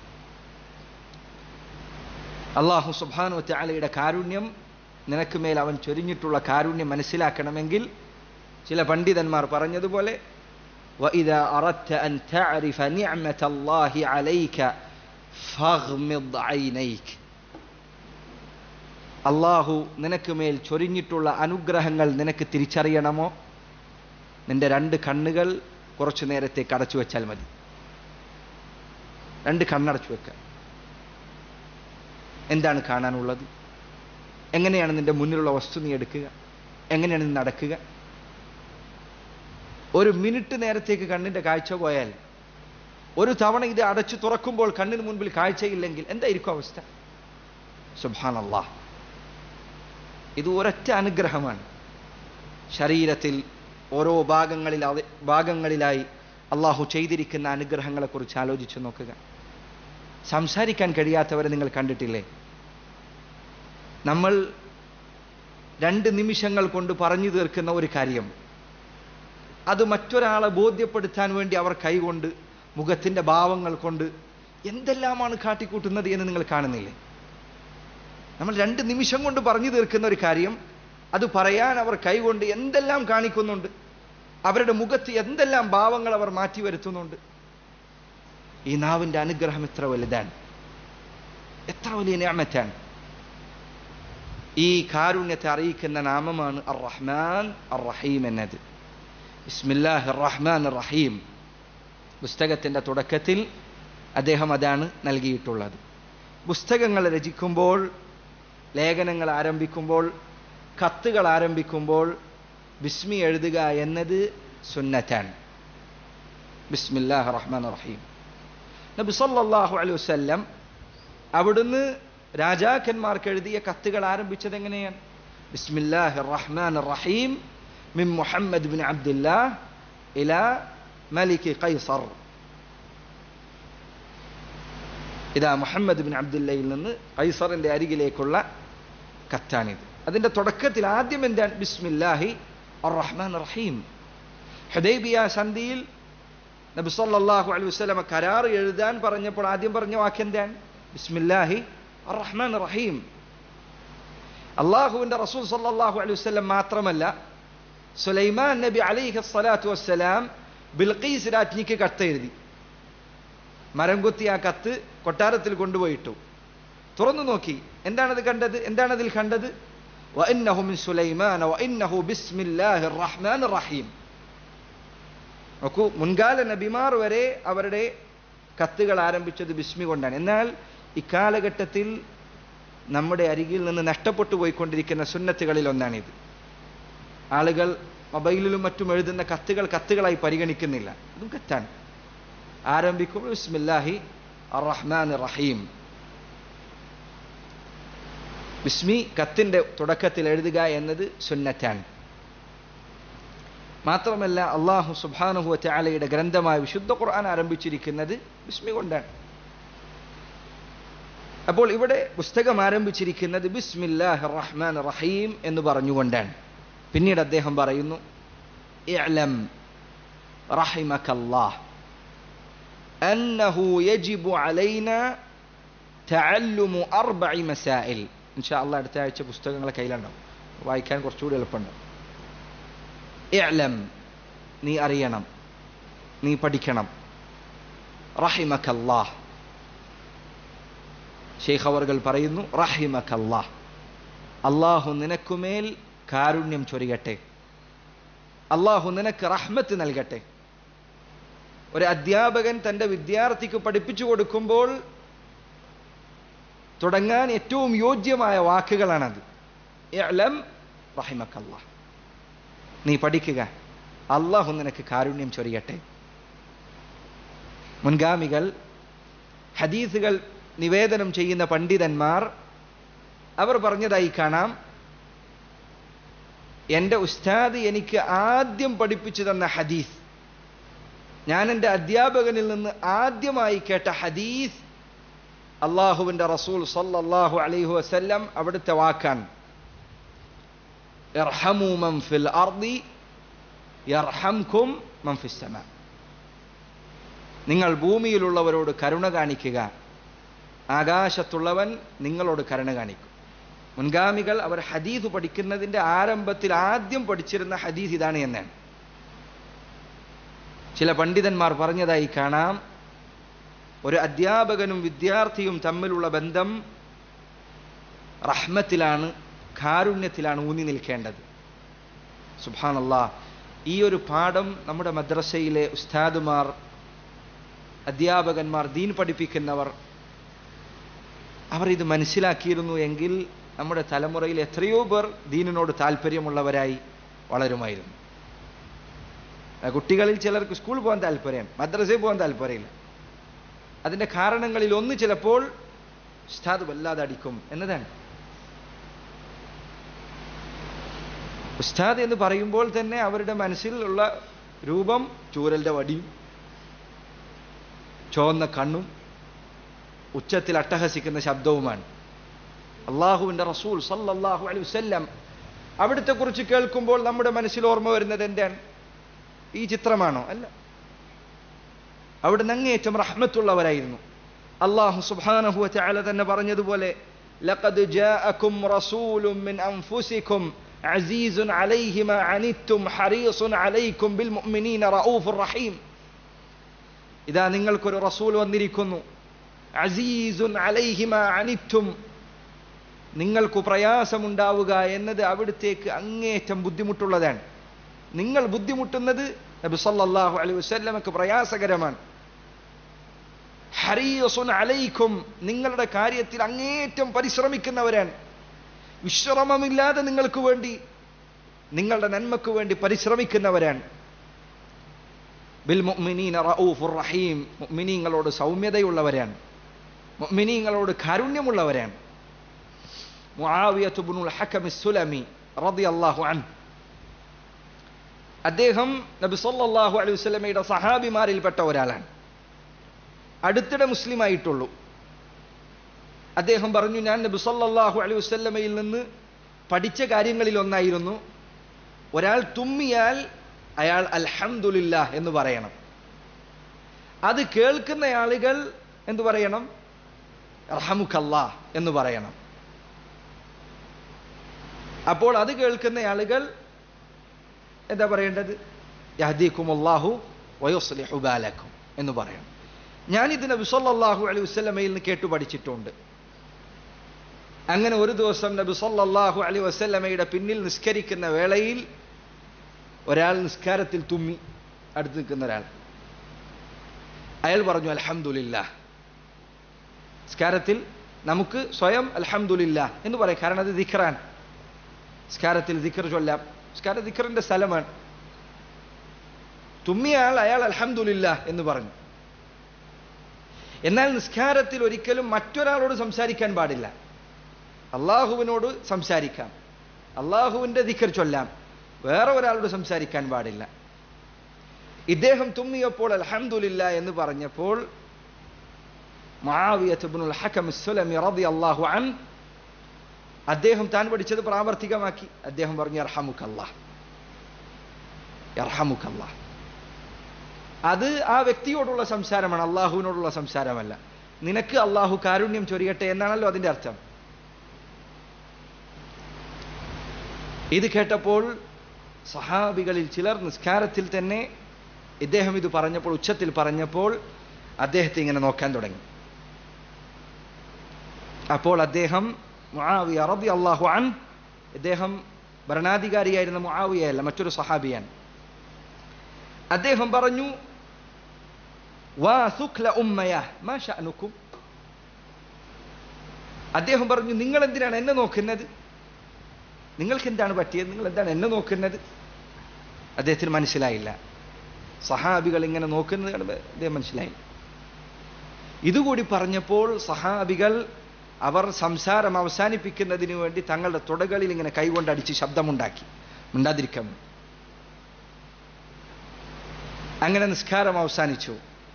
അള്ളാഹു സുബാനു ചാലയുടെ കാരുണ്യം നിനക്ക് മേൽ അവൻ ചൊരിഞ്ഞിട്ടുള്ള കാരുണ്യം മനസ്സിലാക്കണമെങ്കിൽ ചില പണ്ഡിതന്മാർ പറഞ്ഞതുപോലെ وإذا أردت أن تعرف نعمة الله عليك فاغمض عينيك അള്ളാഹു നിനക്ക് മേൽ ചൊരിഞ്ഞിട്ടുള്ള അനുഗ്രഹങ്ങൾ നിനക്ക് തിരിച്ചറിയണമോ നിന്റെ രണ്ട് കണ്ണുകൾ കുറച്ചു നേരത്തേക്ക് അടച്ചു വെച്ചാൽ മതി രണ്ട് കണ്ണടച്ചു വെക്കുക എന്താണ് കാണാനുള്ളത് എങ്ങനെയാണ് നിന്റെ മുന്നിലുള്ള വസ്തു നീ എടുക്കുക എങ്ങനെയാണ് നീ നടക്കുക ഒരു മിനിറ്റ് നേരത്തേക്ക് കണ്ണിന്റെ കാഴ്ച പോയാൽ ഒരു തവണ ഇത് അടച്ചു തുറക്കുമ്പോൾ കണ്ണിന് മുൻപിൽ കാഴ്ചയില്ലെങ്കിൽ എന്തായിരിക്കും അവസ്ഥ സുബാനല്ലാ ഇത് ഒരൊറ്റ അനുഗ്രഹമാണ് ശരീരത്തിൽ ഓരോ ഭാഗങ്ങളിൽ ഭാഗങ്ങളിലായി അള്ളാഹു ചെയ്തിരിക്കുന്ന അനുഗ്രഹങ്ങളെ കുറിച്ച് ആലോചിച്ചു നോക്കുക സംസാരിക്കാൻ കഴിയാത്തവരെ നിങ്ങൾ കണ്ടിട്ടില്ലേ നമ്മൾ രണ്ട് നിമിഷങ്ങൾ കൊണ്ട് പറഞ്ഞു തീർക്കുന്ന ഒരു കാര്യം അത് മറ്റൊരാളെ ബോധ്യപ്പെടുത്താൻ വേണ്ടി അവർ കൈകൊണ്ട് മുഖത്തിന്റെ ഭാവങ്ങൾ കൊണ്ട് എന്തെല്ലാമാണ് കാട്ടിക്കൂട്ടുന്നത് എന്ന് നിങ്ങൾ കാണുന്നില്ലേ നമ്മൾ രണ്ട് നിമിഷം കൊണ്ട് പറഞ്ഞു തീർക്കുന്ന ഒരു കാര്യം അത് പറയാൻ അവർ കൈകൊണ്ട് എന്തെല്ലാം കാണിക്കുന്നുണ്ട് അവരുടെ മുഖത്ത് എന്തെല്ലാം ഭാവങ്ങൾ അവർ മാറ്റി വരുത്തുന്നുണ്ട് ഈ നാവിന്റെ അനുഗ്രഹം എത്ര വലുതാണ് എത്ര വലിയ ഞാമറ്റാണ് ഈ കാരുണ്യത്തെ അറിയിക്കുന്ന നാമമാണ് അർ റഹ്മാൻ അർ റഹീം എന്നത് ബിസ്മില്ലാഹി റഹ്മാൻ റഹീം പുസ്തകത്തിന്റെ തുടക്കത്തിൽ അദ്ദേഹം അതാണ് നൽകിയിട്ടുള്ളത് പുസ്തകങ്ങൾ രചിക്കുമ്പോൾ ലേഖനങ്ങൾ ആരംഭിക്കുമ്പോൾ കത്തുകൾ ആരംഭിക്കുമ്പോൾ ബിസ്മി എഴുതുക എന്നത് സുന്നറ്റാണ് ബിസ്മില്ലാഹ് റഹ്മാൻ റഹീം നബി സല്ലല്ലാഹു അലൈഹി വസല്ലം അവിടുന്ന് രാജാക്കന്മാർക്ക് എഴുതിയ കത്തുകൾ ആരംഭിച്ചത് എങ്ങനെയാണ് ബിസ്മില്ലാഹി റഹ്മാൻ റഹീം മിൻ മുഹമ്മദ് ബിൻ അബ്ദുല്ലാഹ് ഇല മലിക് ഖൈസർ ഇതാ മുഹമ്മദ് ബിൻ അബ്ദുല്ലയിൽ നിന്ന് ഖൈസറിന്റെ അരികിലേക്കുള്ള കത്താണിത് അതിന്റെ തുടക്കത്തിൽ ആദ്യം എന്താണ് ബിസ്മില്ലാഹി റഹ്മാൻ റഹീം ഹുദൈബിയ സന്ധിയിൽ നബി സല്ലല്ലാഹു അലൈഹി വസല്ലമ കരാർ എഴുതാൻ പറഞ്ഞപ്പോൾ ആദ്യം പറഞ്ഞ വാക്യം എന്താണ് ബിസ്മില്ലാഹി റഹ്മാൻ റഹീം അള്ളാഹുവിന്റെ റസൂൽ സല്ലല്ലാഹു അലൈഹി വസല്ലം മാത്രമല്ല സുലൈമാൻ നബി അലൈഹി സ്വലാത്തു വസ്സലാം ബിൽഖീസ് രാജ്ഞിക്ക് കത്തെഴുതി മരം കുത്തി ആ കത്ത് കൊട്ടാരത്തിൽ കൊണ്ടുപോയിട്ടു തുറന്നു നോക്കി എന്താണത് കണ്ടത് എന്താണതിൽ കണ്ടത് وإنه من سليمان وإنه بسم الله الرحمن الرحيم നോക്കൂ മുൻകാല നബിമാർ വരെ അവരുടെ കത്തുകൾ ആരംഭിച്ചത് ബിസ്മി കൊണ്ടാണ് എന്നാൽ ഇക്കാലഘട്ടത്തിൽ നമ്മുടെ അരികിൽ നിന്ന് നഷ്ടപ്പെട്ടു പോയിക്കൊണ്ടിരിക്കുന്ന സുന്നത്തുകളിൽ ഒന്നാണിത് ആളുകൾ മൊബൈലിലും മറ്റും എഴുതുന്ന കത്തുകൾ കത്തുകളായി പരിഗണിക്കുന്നില്ല അതും കത്താണ് ആരംഭിക്കുമ്പോൾ ബിസ്മില്ലാഹി റഹ്മാൻ റഹീം ബിസ്മി കത്തിന്റെ തുടക്കത്തിൽ എഴുതുക എന്നത് സുന്നറ്റാണ് മാത്രമല്ല അള്ളാഹു സുബാനുഹു ചാലയുടെ ഗ്രന്ഥമായ വിശുദ്ധ ഖുർആൻ ആരംഭിച്ചിരിക്കുന്നത് ബിസ്മി കൊണ്ടാണ് അപ്പോൾ ഇവിടെ പുസ്തകം ആരംഭിച്ചിരിക്കുന്നത് ബിസ്മില്ലാഹ് റഹ്മാൻ റഹീം എന്ന് പറഞ്ഞുകൊണ്ടാണ് പിന്നീട് അദ്ദേഹം പറയുന്നു ഇഅ്ലം റഹിമക്കല്ലാഹ് أنه يجب علينا تعلم أربع مسائل إن شاء الله അടുത്ത ആഴ്ച പുസ്തകങ്ങളെ കയ്യിലുണ്ടാവും വായിക്കാൻ കുറച്ചുകൂടി എളുപ്പമുണ്ട് ഇഅ്ലം നീ അറിയണം നീ പഠിക്കണം റഹിമക്കല്ലാഹ് ഷെയ്ഖ് അവർകൾ പറയുന്നു റഹിമക്കല്ലാഹ് അള്ളാഹു നിനക്കുമേൽ കാരുണ്യം ചൊരിയട്ടെ അള്ളാഹു നിനക്ക് റഹ്മത്ത് നൽകട്ടെ ഒരു അധ്യാപകൻ തൻ്റെ വിദ്യാർത്ഥിക്ക് പഠിപ്പിച്ചു കൊടുക്കുമ്പോൾ തുടങ്ങാൻ ഏറ്റവും യോജ്യമായ വാക്കുകളാണത് ഇഅ്ലം റഹിമക്കല്ലാ നീ പഠിക്കുക അള്ളാഹു നിനക്ക് കാരുണ്യം ചൊരിയട്ടെ മുൻഗാമികൾ ഹദീസുകൾ നിവേദനം ചെയ്യുന്ന പണ്ഡിതന്മാർ അവർ പറഞ്ഞതായി കാണാം എൻ്റെ ഉസ്താദ് എനിക്ക് ആദ്യം പഠിപ്പിച്ചു തന്ന ഹദീസ് ഞാൻ എൻ്റെ അധ്യാപകനിൽ നിന്ന് ആദ്യമായി കേട്ട ഹദീസ് അള്ളാഹുവിൻ്റെ റസൂൽ സല്ലല്ലാഹു അലൈഹി വസല്ലം അവിടുത്തെ വാക്കാണ് ഇർഹമു മൻ ഫിൽ അർദി യർഹംകും മൻ ഫിസ് സമാ നിങ്ങൾ ഭൂമിയിലുള്ളവരോട് കരുണ കാണിക്കുക ആകാശത്തുള്ളവൻ നിങ്ങളോട് കരുണ കാണിക്കും മുൻഗാമികൾ അവർ ഹദീസ് പഠിക്കുന്നതിന്റെ ആരംഭത്തിൽ ആദ്യം പഠിച്ചിരുന്ന ഹദീസ് ഇതാണ് എന്നാണ് ചില പണ്ഡിതന്മാർ പറഞ്ഞതായി കാണാം ഒരു അധ്യാപകനും വിദ്യാർത്ഥിയും തമ്മിലുള്ള ബന്ധം റഹ്മത്തിലാണ് കാരുണ്യത്തിലാണ് ഊന്നി നിൽക്കേണ്ടത് സുബാനല്ലാ ഈ ഒരു പാഠം നമ്മുടെ മദ്രസയിലെ ഉസ്താദുമാർ അധ്യാപകന്മാർ ദീൻ പഠിപ്പിക്കുന്നവർ അവർ ഇത് മനസ്സിലാക്കിയിരുന്നു എങ്കിൽ നമ്മുടെ തലമുറയിൽ എത്രയോ പേർ ദീനിനോട് താല്പര്യമുള്ളവരായി വളരുമായിരുന്നു കുട്ടികളിൽ ചിലർക്ക് സ്കൂൾ പോകാൻ താല്പര്യം മദ്രസയിൽ പോകാൻ താല്പര്യമില്ല അതിന്റെ കാരണങ്ങളിൽ ഒന്ന് ചിലപ്പോൾ ഉസ്താദ് വല്ലാതെ അടിക്കും എന്നതാണ് ഉസ്താദ് എന്ന് പറയുമ്പോൾ തന്നെ അവരുടെ മനസ്സിൽ ഉള്ള രൂപം ചൂരലിന്റെ വടിയും ചുവന്ന കണ്ണും ഉച്ചത്തിൽ അട്ടഹസിക്കുന്ന ശബ്ദവുമാണ് അള്ളാഹുവിന്റെ റസൂൽ സല്ലല്ലാഹു അലൈഹി വസല്ലം അവിടുത്തെ കുറിച്ച് കേൾക്കുമ്പോൾ നമ്മുടെ മനസ്സിൽ ഓർമ്മ വരുന്നത് എന്താണ് ഈ ചിത്രമാണോ അല്ല അവിടുന്ന് അങ്ങേയറ്റം റഹ്മത്തുള്ളവരായിരുന്നു അള്ളാഹു സുബ്ഹാനഹു വതആല തന്നെ പറഞ്ഞതുപോലെ ലഖദ് ജാഅകും റസൂലും മിൻ അൻഫുസികും അസീസുൻ അലൈഹി മാ അനിത്തും ഹരീസുൻ അലൈക്കും ബിൽ മുഅ്മിനീന റഊഫുർ റഹീം ഇതാ നിങ്ങൾക്കൊരു റസൂൽ വന്നിരിക്കുന്നു അസീസുൻ അലൈഹി മാ അനിത്തും നിങ്ങൾക്ക് പ്രയാസമുണ്ടാവുക എന്നത് അവിടുത്തേക്ക് അങ്ങേറ്റം ബുദ്ധിമുട്ടുള്ളതാണ് നിങ്ങൾ ബുദ്ധിമുട്ടുന്നത് നബി സല്ലല്ലാഹു അലൈഹി വസല്ലമക്ക് പ്രയാസകരമാണ് ഹരീസുൻ അലൈക്കും നിങ്ങളുടെ കാര്യത്തിൽ അങ്ങേറ്റം പരിശ്രമിക്കുന്നവരാണ് വിശ്രമമില്ലാതെ നിങ്ങൾക്ക് വേണ്ടി നിങ്ങളുടെ നന്മക്ക് വേണ്ടി പരിശ്രമിക്കുന്നവരാണ് ബിൽ മുഅ്മിനീന റഊഫുർ റഹീം മുഅ്മിനീങ്ങളോട് സൗമ്യതയുള്ളവരാണ് മുഅ്മിനീങ്ങളോട് കാരുണ്യമുള്ളവരാണ് മുആവിയത്ത് ഇബ്നുൽ ഹകം സുലമി റളിയല്ലാഹു അൻഹു അദ്ദേഹം നബി സല്ലല്ലാഹു അലൈഹി വസല്ലമയുടെ സഹാബിമാരിൽപ്പെട്ട ഒരാളാണ് അടുത്തിടെ മുസ്ലിം ആയിട്ടുള്ളൂ അദ്ദേഹം പറഞ്ഞു ഞാൻ നബി സല്ലല്ലാഹു അലൈഹി വസല്ലമയിൽ നിന്ന് പഠിച്ച കാര്യങ്ങളിൽ ഒന്നായിരുന്നു ഒരാൾ തുമ്മിയാൽ അയാൾ അൽഹംദുലില്ലാ എന്ന് പറയണം അത് കേൾക്കുന്ന ആളുകൾ എന്തു പറയണം റഹമുക്കല്ലാ എന്ന് പറയണം അപ്പോൾ അത് കേൾക്കുന്ന ആളുകൾ എന്താ പറയേണ്ടത് യഹദീക്കും അള്ളാഹു വയോസ്ലിഹു ബാലക്കും എന്ന് പറയണം ഞാനിത് നബി സല്ലല്ലാഹു അലൈഹി വസല്ലമയിൽ നിന്ന് കേട്ടു പഠിച്ചിട്ടുണ്ട് അങ്ങനെ ഒരു ദിവസം നബി സല്ലല്ലാഹു അലൈഹി വസല്ലമയുടെ പിന്നിൽ നിസ്കരിക്കുന്ന വേളയിൽ ഒരാൾ നിസ്കാരത്തിൽ തുമ്മി അടുത്ത് നിൽക്കുന്ന ഒരാൾ അയാൾ പറഞ്ഞു അൽഹംദുലില്ലാ നിസ്കാരത്തിൽ നമുക്ക് സ്വയം അൽഹംദുലില്ലാ എന്ന് പറയും കാരണം അത് ദിഖറാൻ നിസ്കാരത്തിൽ ദിഖർ ചൊല്ലാം നിസ്കാര ദിഖറിന്റെ സ്ഥലമാണ് തുമ്മിയാൾ അയാൾ അൽഹംദുലില്ലാ എന്ന് പറഞ്ഞു എന്നാൽ നിസ്കാരത്തിൽ ഒരിക്കലും മറ്റൊരാളോട് സംസാരിക്കാൻ പാടില്ല അള്ളാഹുവിനോട് സംസാരിക്കാം അള്ളാഹുവിന്റെ ദിഖർ ചൊല്ലാം വേറെ ഒരാളോട് സംസാരിക്കാൻ പാടില്ല ഇദ്ദേഹം തുമ്മിയപ്പോൾ അൽഹംദുലില്ല എന്ന് പറഞ്ഞപ്പോൾ മാവിയത്തുബിനുൽ ഹക്കം സുലമി റതി അള്ളാഹു അൻ അദ്ദേഹം താൻ പഠിച്ചത് പ്രാവർത്തികമാക്കി അദ്ദേഹം പറഞ്ഞു അർഹമുക്കല്ല അർഹമുക്കല്ല അത് ആ വ്യക്തിയോടുള്ള സംസാരമാണ് അള്ളാഹുവിനോടുള്ള സംസാരമല്ല നിനക്ക് അള്ളാഹു കാരുണ്യം ചൊരിയട്ടെ എന്നാണല്ലോ അതിന്റെ അർത്ഥം ഇത് കേട്ടപ്പോൾ സഹാബികളിൽ ചിലർ നിസ്കാരത്തിൽ തന്നെ ഇദ്ദേഹം ഇത് പറഞ്ഞപ്പോൾ ഉച്ചത്തിൽ പറഞ്ഞപ്പോൾ അദ്ദേഹത്തെ ഇങ്ങനെ നോക്കാൻ തുടങ്ങി അപ്പോൾ അദ്ദേഹം മുആവിയ റബി അള്ളാഹു അൻ ഇദ്ദേഹം ഭരണാധികാരിയായിരുന്ന മുആവിയല്ല മറ്റൊരു സഹാബിയാണ് അദ്ദേഹം പറഞ്ഞു വാ സുഖ്ല ഉമ്മയ മാ ഷഅനുക്കും അദ്ദേഹം പറഞ്ഞു നിങ്ങൾ എന്തിനാണ് എന്നെ നോക്കുന്നത് നിങ്ങൾക്ക് എന്താണ് പറ്റിയത് നിങ്ങൾ എന്താണ് എന്നെ നോക്കുന്നത് അദ്ദേഹത്തിന് മനസ്സിലായില്ല സഹാബികൾ ഇങ്ങനെ നോക്കുന്നത് കാണുമ്പോൾ അദ്ദേഹം മനസ്സിലായി ഇതുകൂടി പറഞ്ഞപ്പോൾ സഹാബികൾ അവർ സംസാരം അവസാനിപ്പിക്കുന്നതിന് വേണ്ടി തങ്ങളുടെ തുടകളിൽ ഇങ്ങനെ കൈകൊണ്ടടിച്ച് ശബ്ദമുണ്ടാക്കി മിണ്ടാതിരിക്കാൻ അങ്ങനെ നിസ്കാരം അവസാനിച്ചു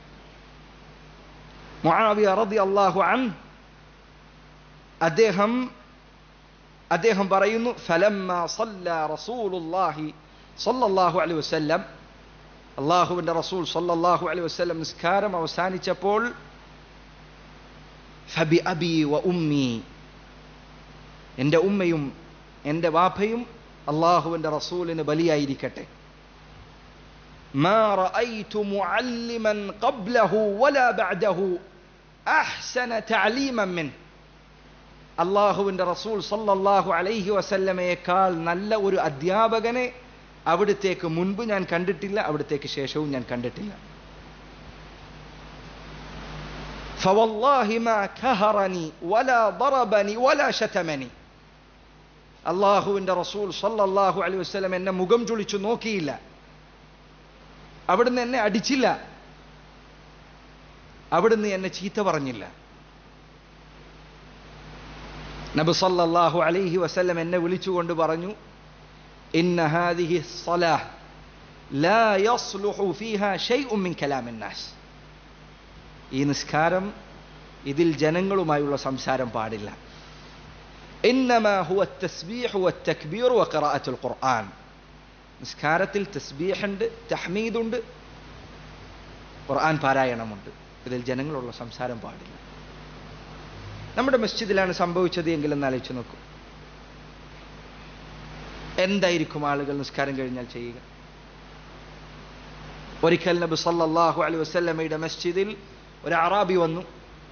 മുആവിയ റളിയല്ലാഹു അൻ അദ്ദേഹം അദ്ദേഹം പറയുന്നു ഫലമ്മ സല്ല റസൂലുള്ളാഹി സല്ലല്ലാഹു അലൈഹി വസല്ലം അള്ളാഹുവിന്റെ റസൂൽ സല്ലല്ലാഹു അലൈഹി വസല്ലം നിസ്കാരം അവസാനിച്ചപ്പോൾ ഫബി അബി വ ഉമ്മി എൻ്റെ ഉമ്മയും എൻ്റെ വാപ്പയും അള്ളാഹുവിന്റെ റസൂലിന് ബലിയായിരിക്കട്ടെ ما رأيت معلما قبله ولا بعده أحسن تعليما منه അള്ളാഹുവിന്റെ റസൂൽ സല്ലല്ലാഹു അലൈഹി വസല്ലമയേക്കാൾ നല്ല ഒരു അധ്യാപകനെ അവിടത്തേക്ക് മുൻപ് ഞാൻ കണ്ടിട്ടില്ല അവിടത്തേക്ക് ശേഷവും ഞാൻ കണ്ടിട്ടില്ല فوالله ما كهرني ولا ضربني ولا شتمني അള്ളാഹുവിന്റെ റസൂൽ സല്ലല്ലാഹു അലൈഹി വസല്ലം എന്നെ മുഖം ചുളിച്ചു നോക്കിയില്ല അവിടുന്ന് എന്നെ അടിച്ചില്ല അവിടുന്ന് എന്നെ ചീത്ത പറഞ്ഞില്ല നബി സല്ലല്ലാഹു അലൈഹി വസല്ലം എന്നെ വിളിച്ചുകൊണ്ട് പറഞ്ഞു ഇന്ന ഹാദിഹി സ്വലാഹ് ലാ യസ്ലുഹു ഫീഹാ ഷൈഉം മിൻ കലാമിൻ നാസ് ഈ നിസ്കാരം ഇതിൽ ജനങ്ങളുമായുള്ള സംസാരം പാടില്ല ഇന്നമാ ഹുവ തസ്ബീഹ് വത്തക്ബീർ വഖിറാഅത്തുൽ ഖുർആൻ നിസ്കാരത്തിൽ തസ്ബീഹുണ്ട് തഹ്മീദുണ്ട് ഖുർആൻ പാരായണമുണ്ട് ഇതിൽ ജനങ്ങളുള്ള സംസാരം പാടില്ല നമ്മുടെ മസ്ജിദിലാണ് സംഭവിച്ചത് എങ്കിലും ആലോചിച്ച് നോക്കൂ എന്തായിരിക്കും ആളുകൾ നിസ്കാരം കഴിഞ്ഞാൽ ചെയ്യുക ഒരിക്കൽ നബി സല്ലല്ലാഹു അലൈഹി വസല്ലമയുടെ മസ്ജിദിൽ ഒരു അറാബി വന്നു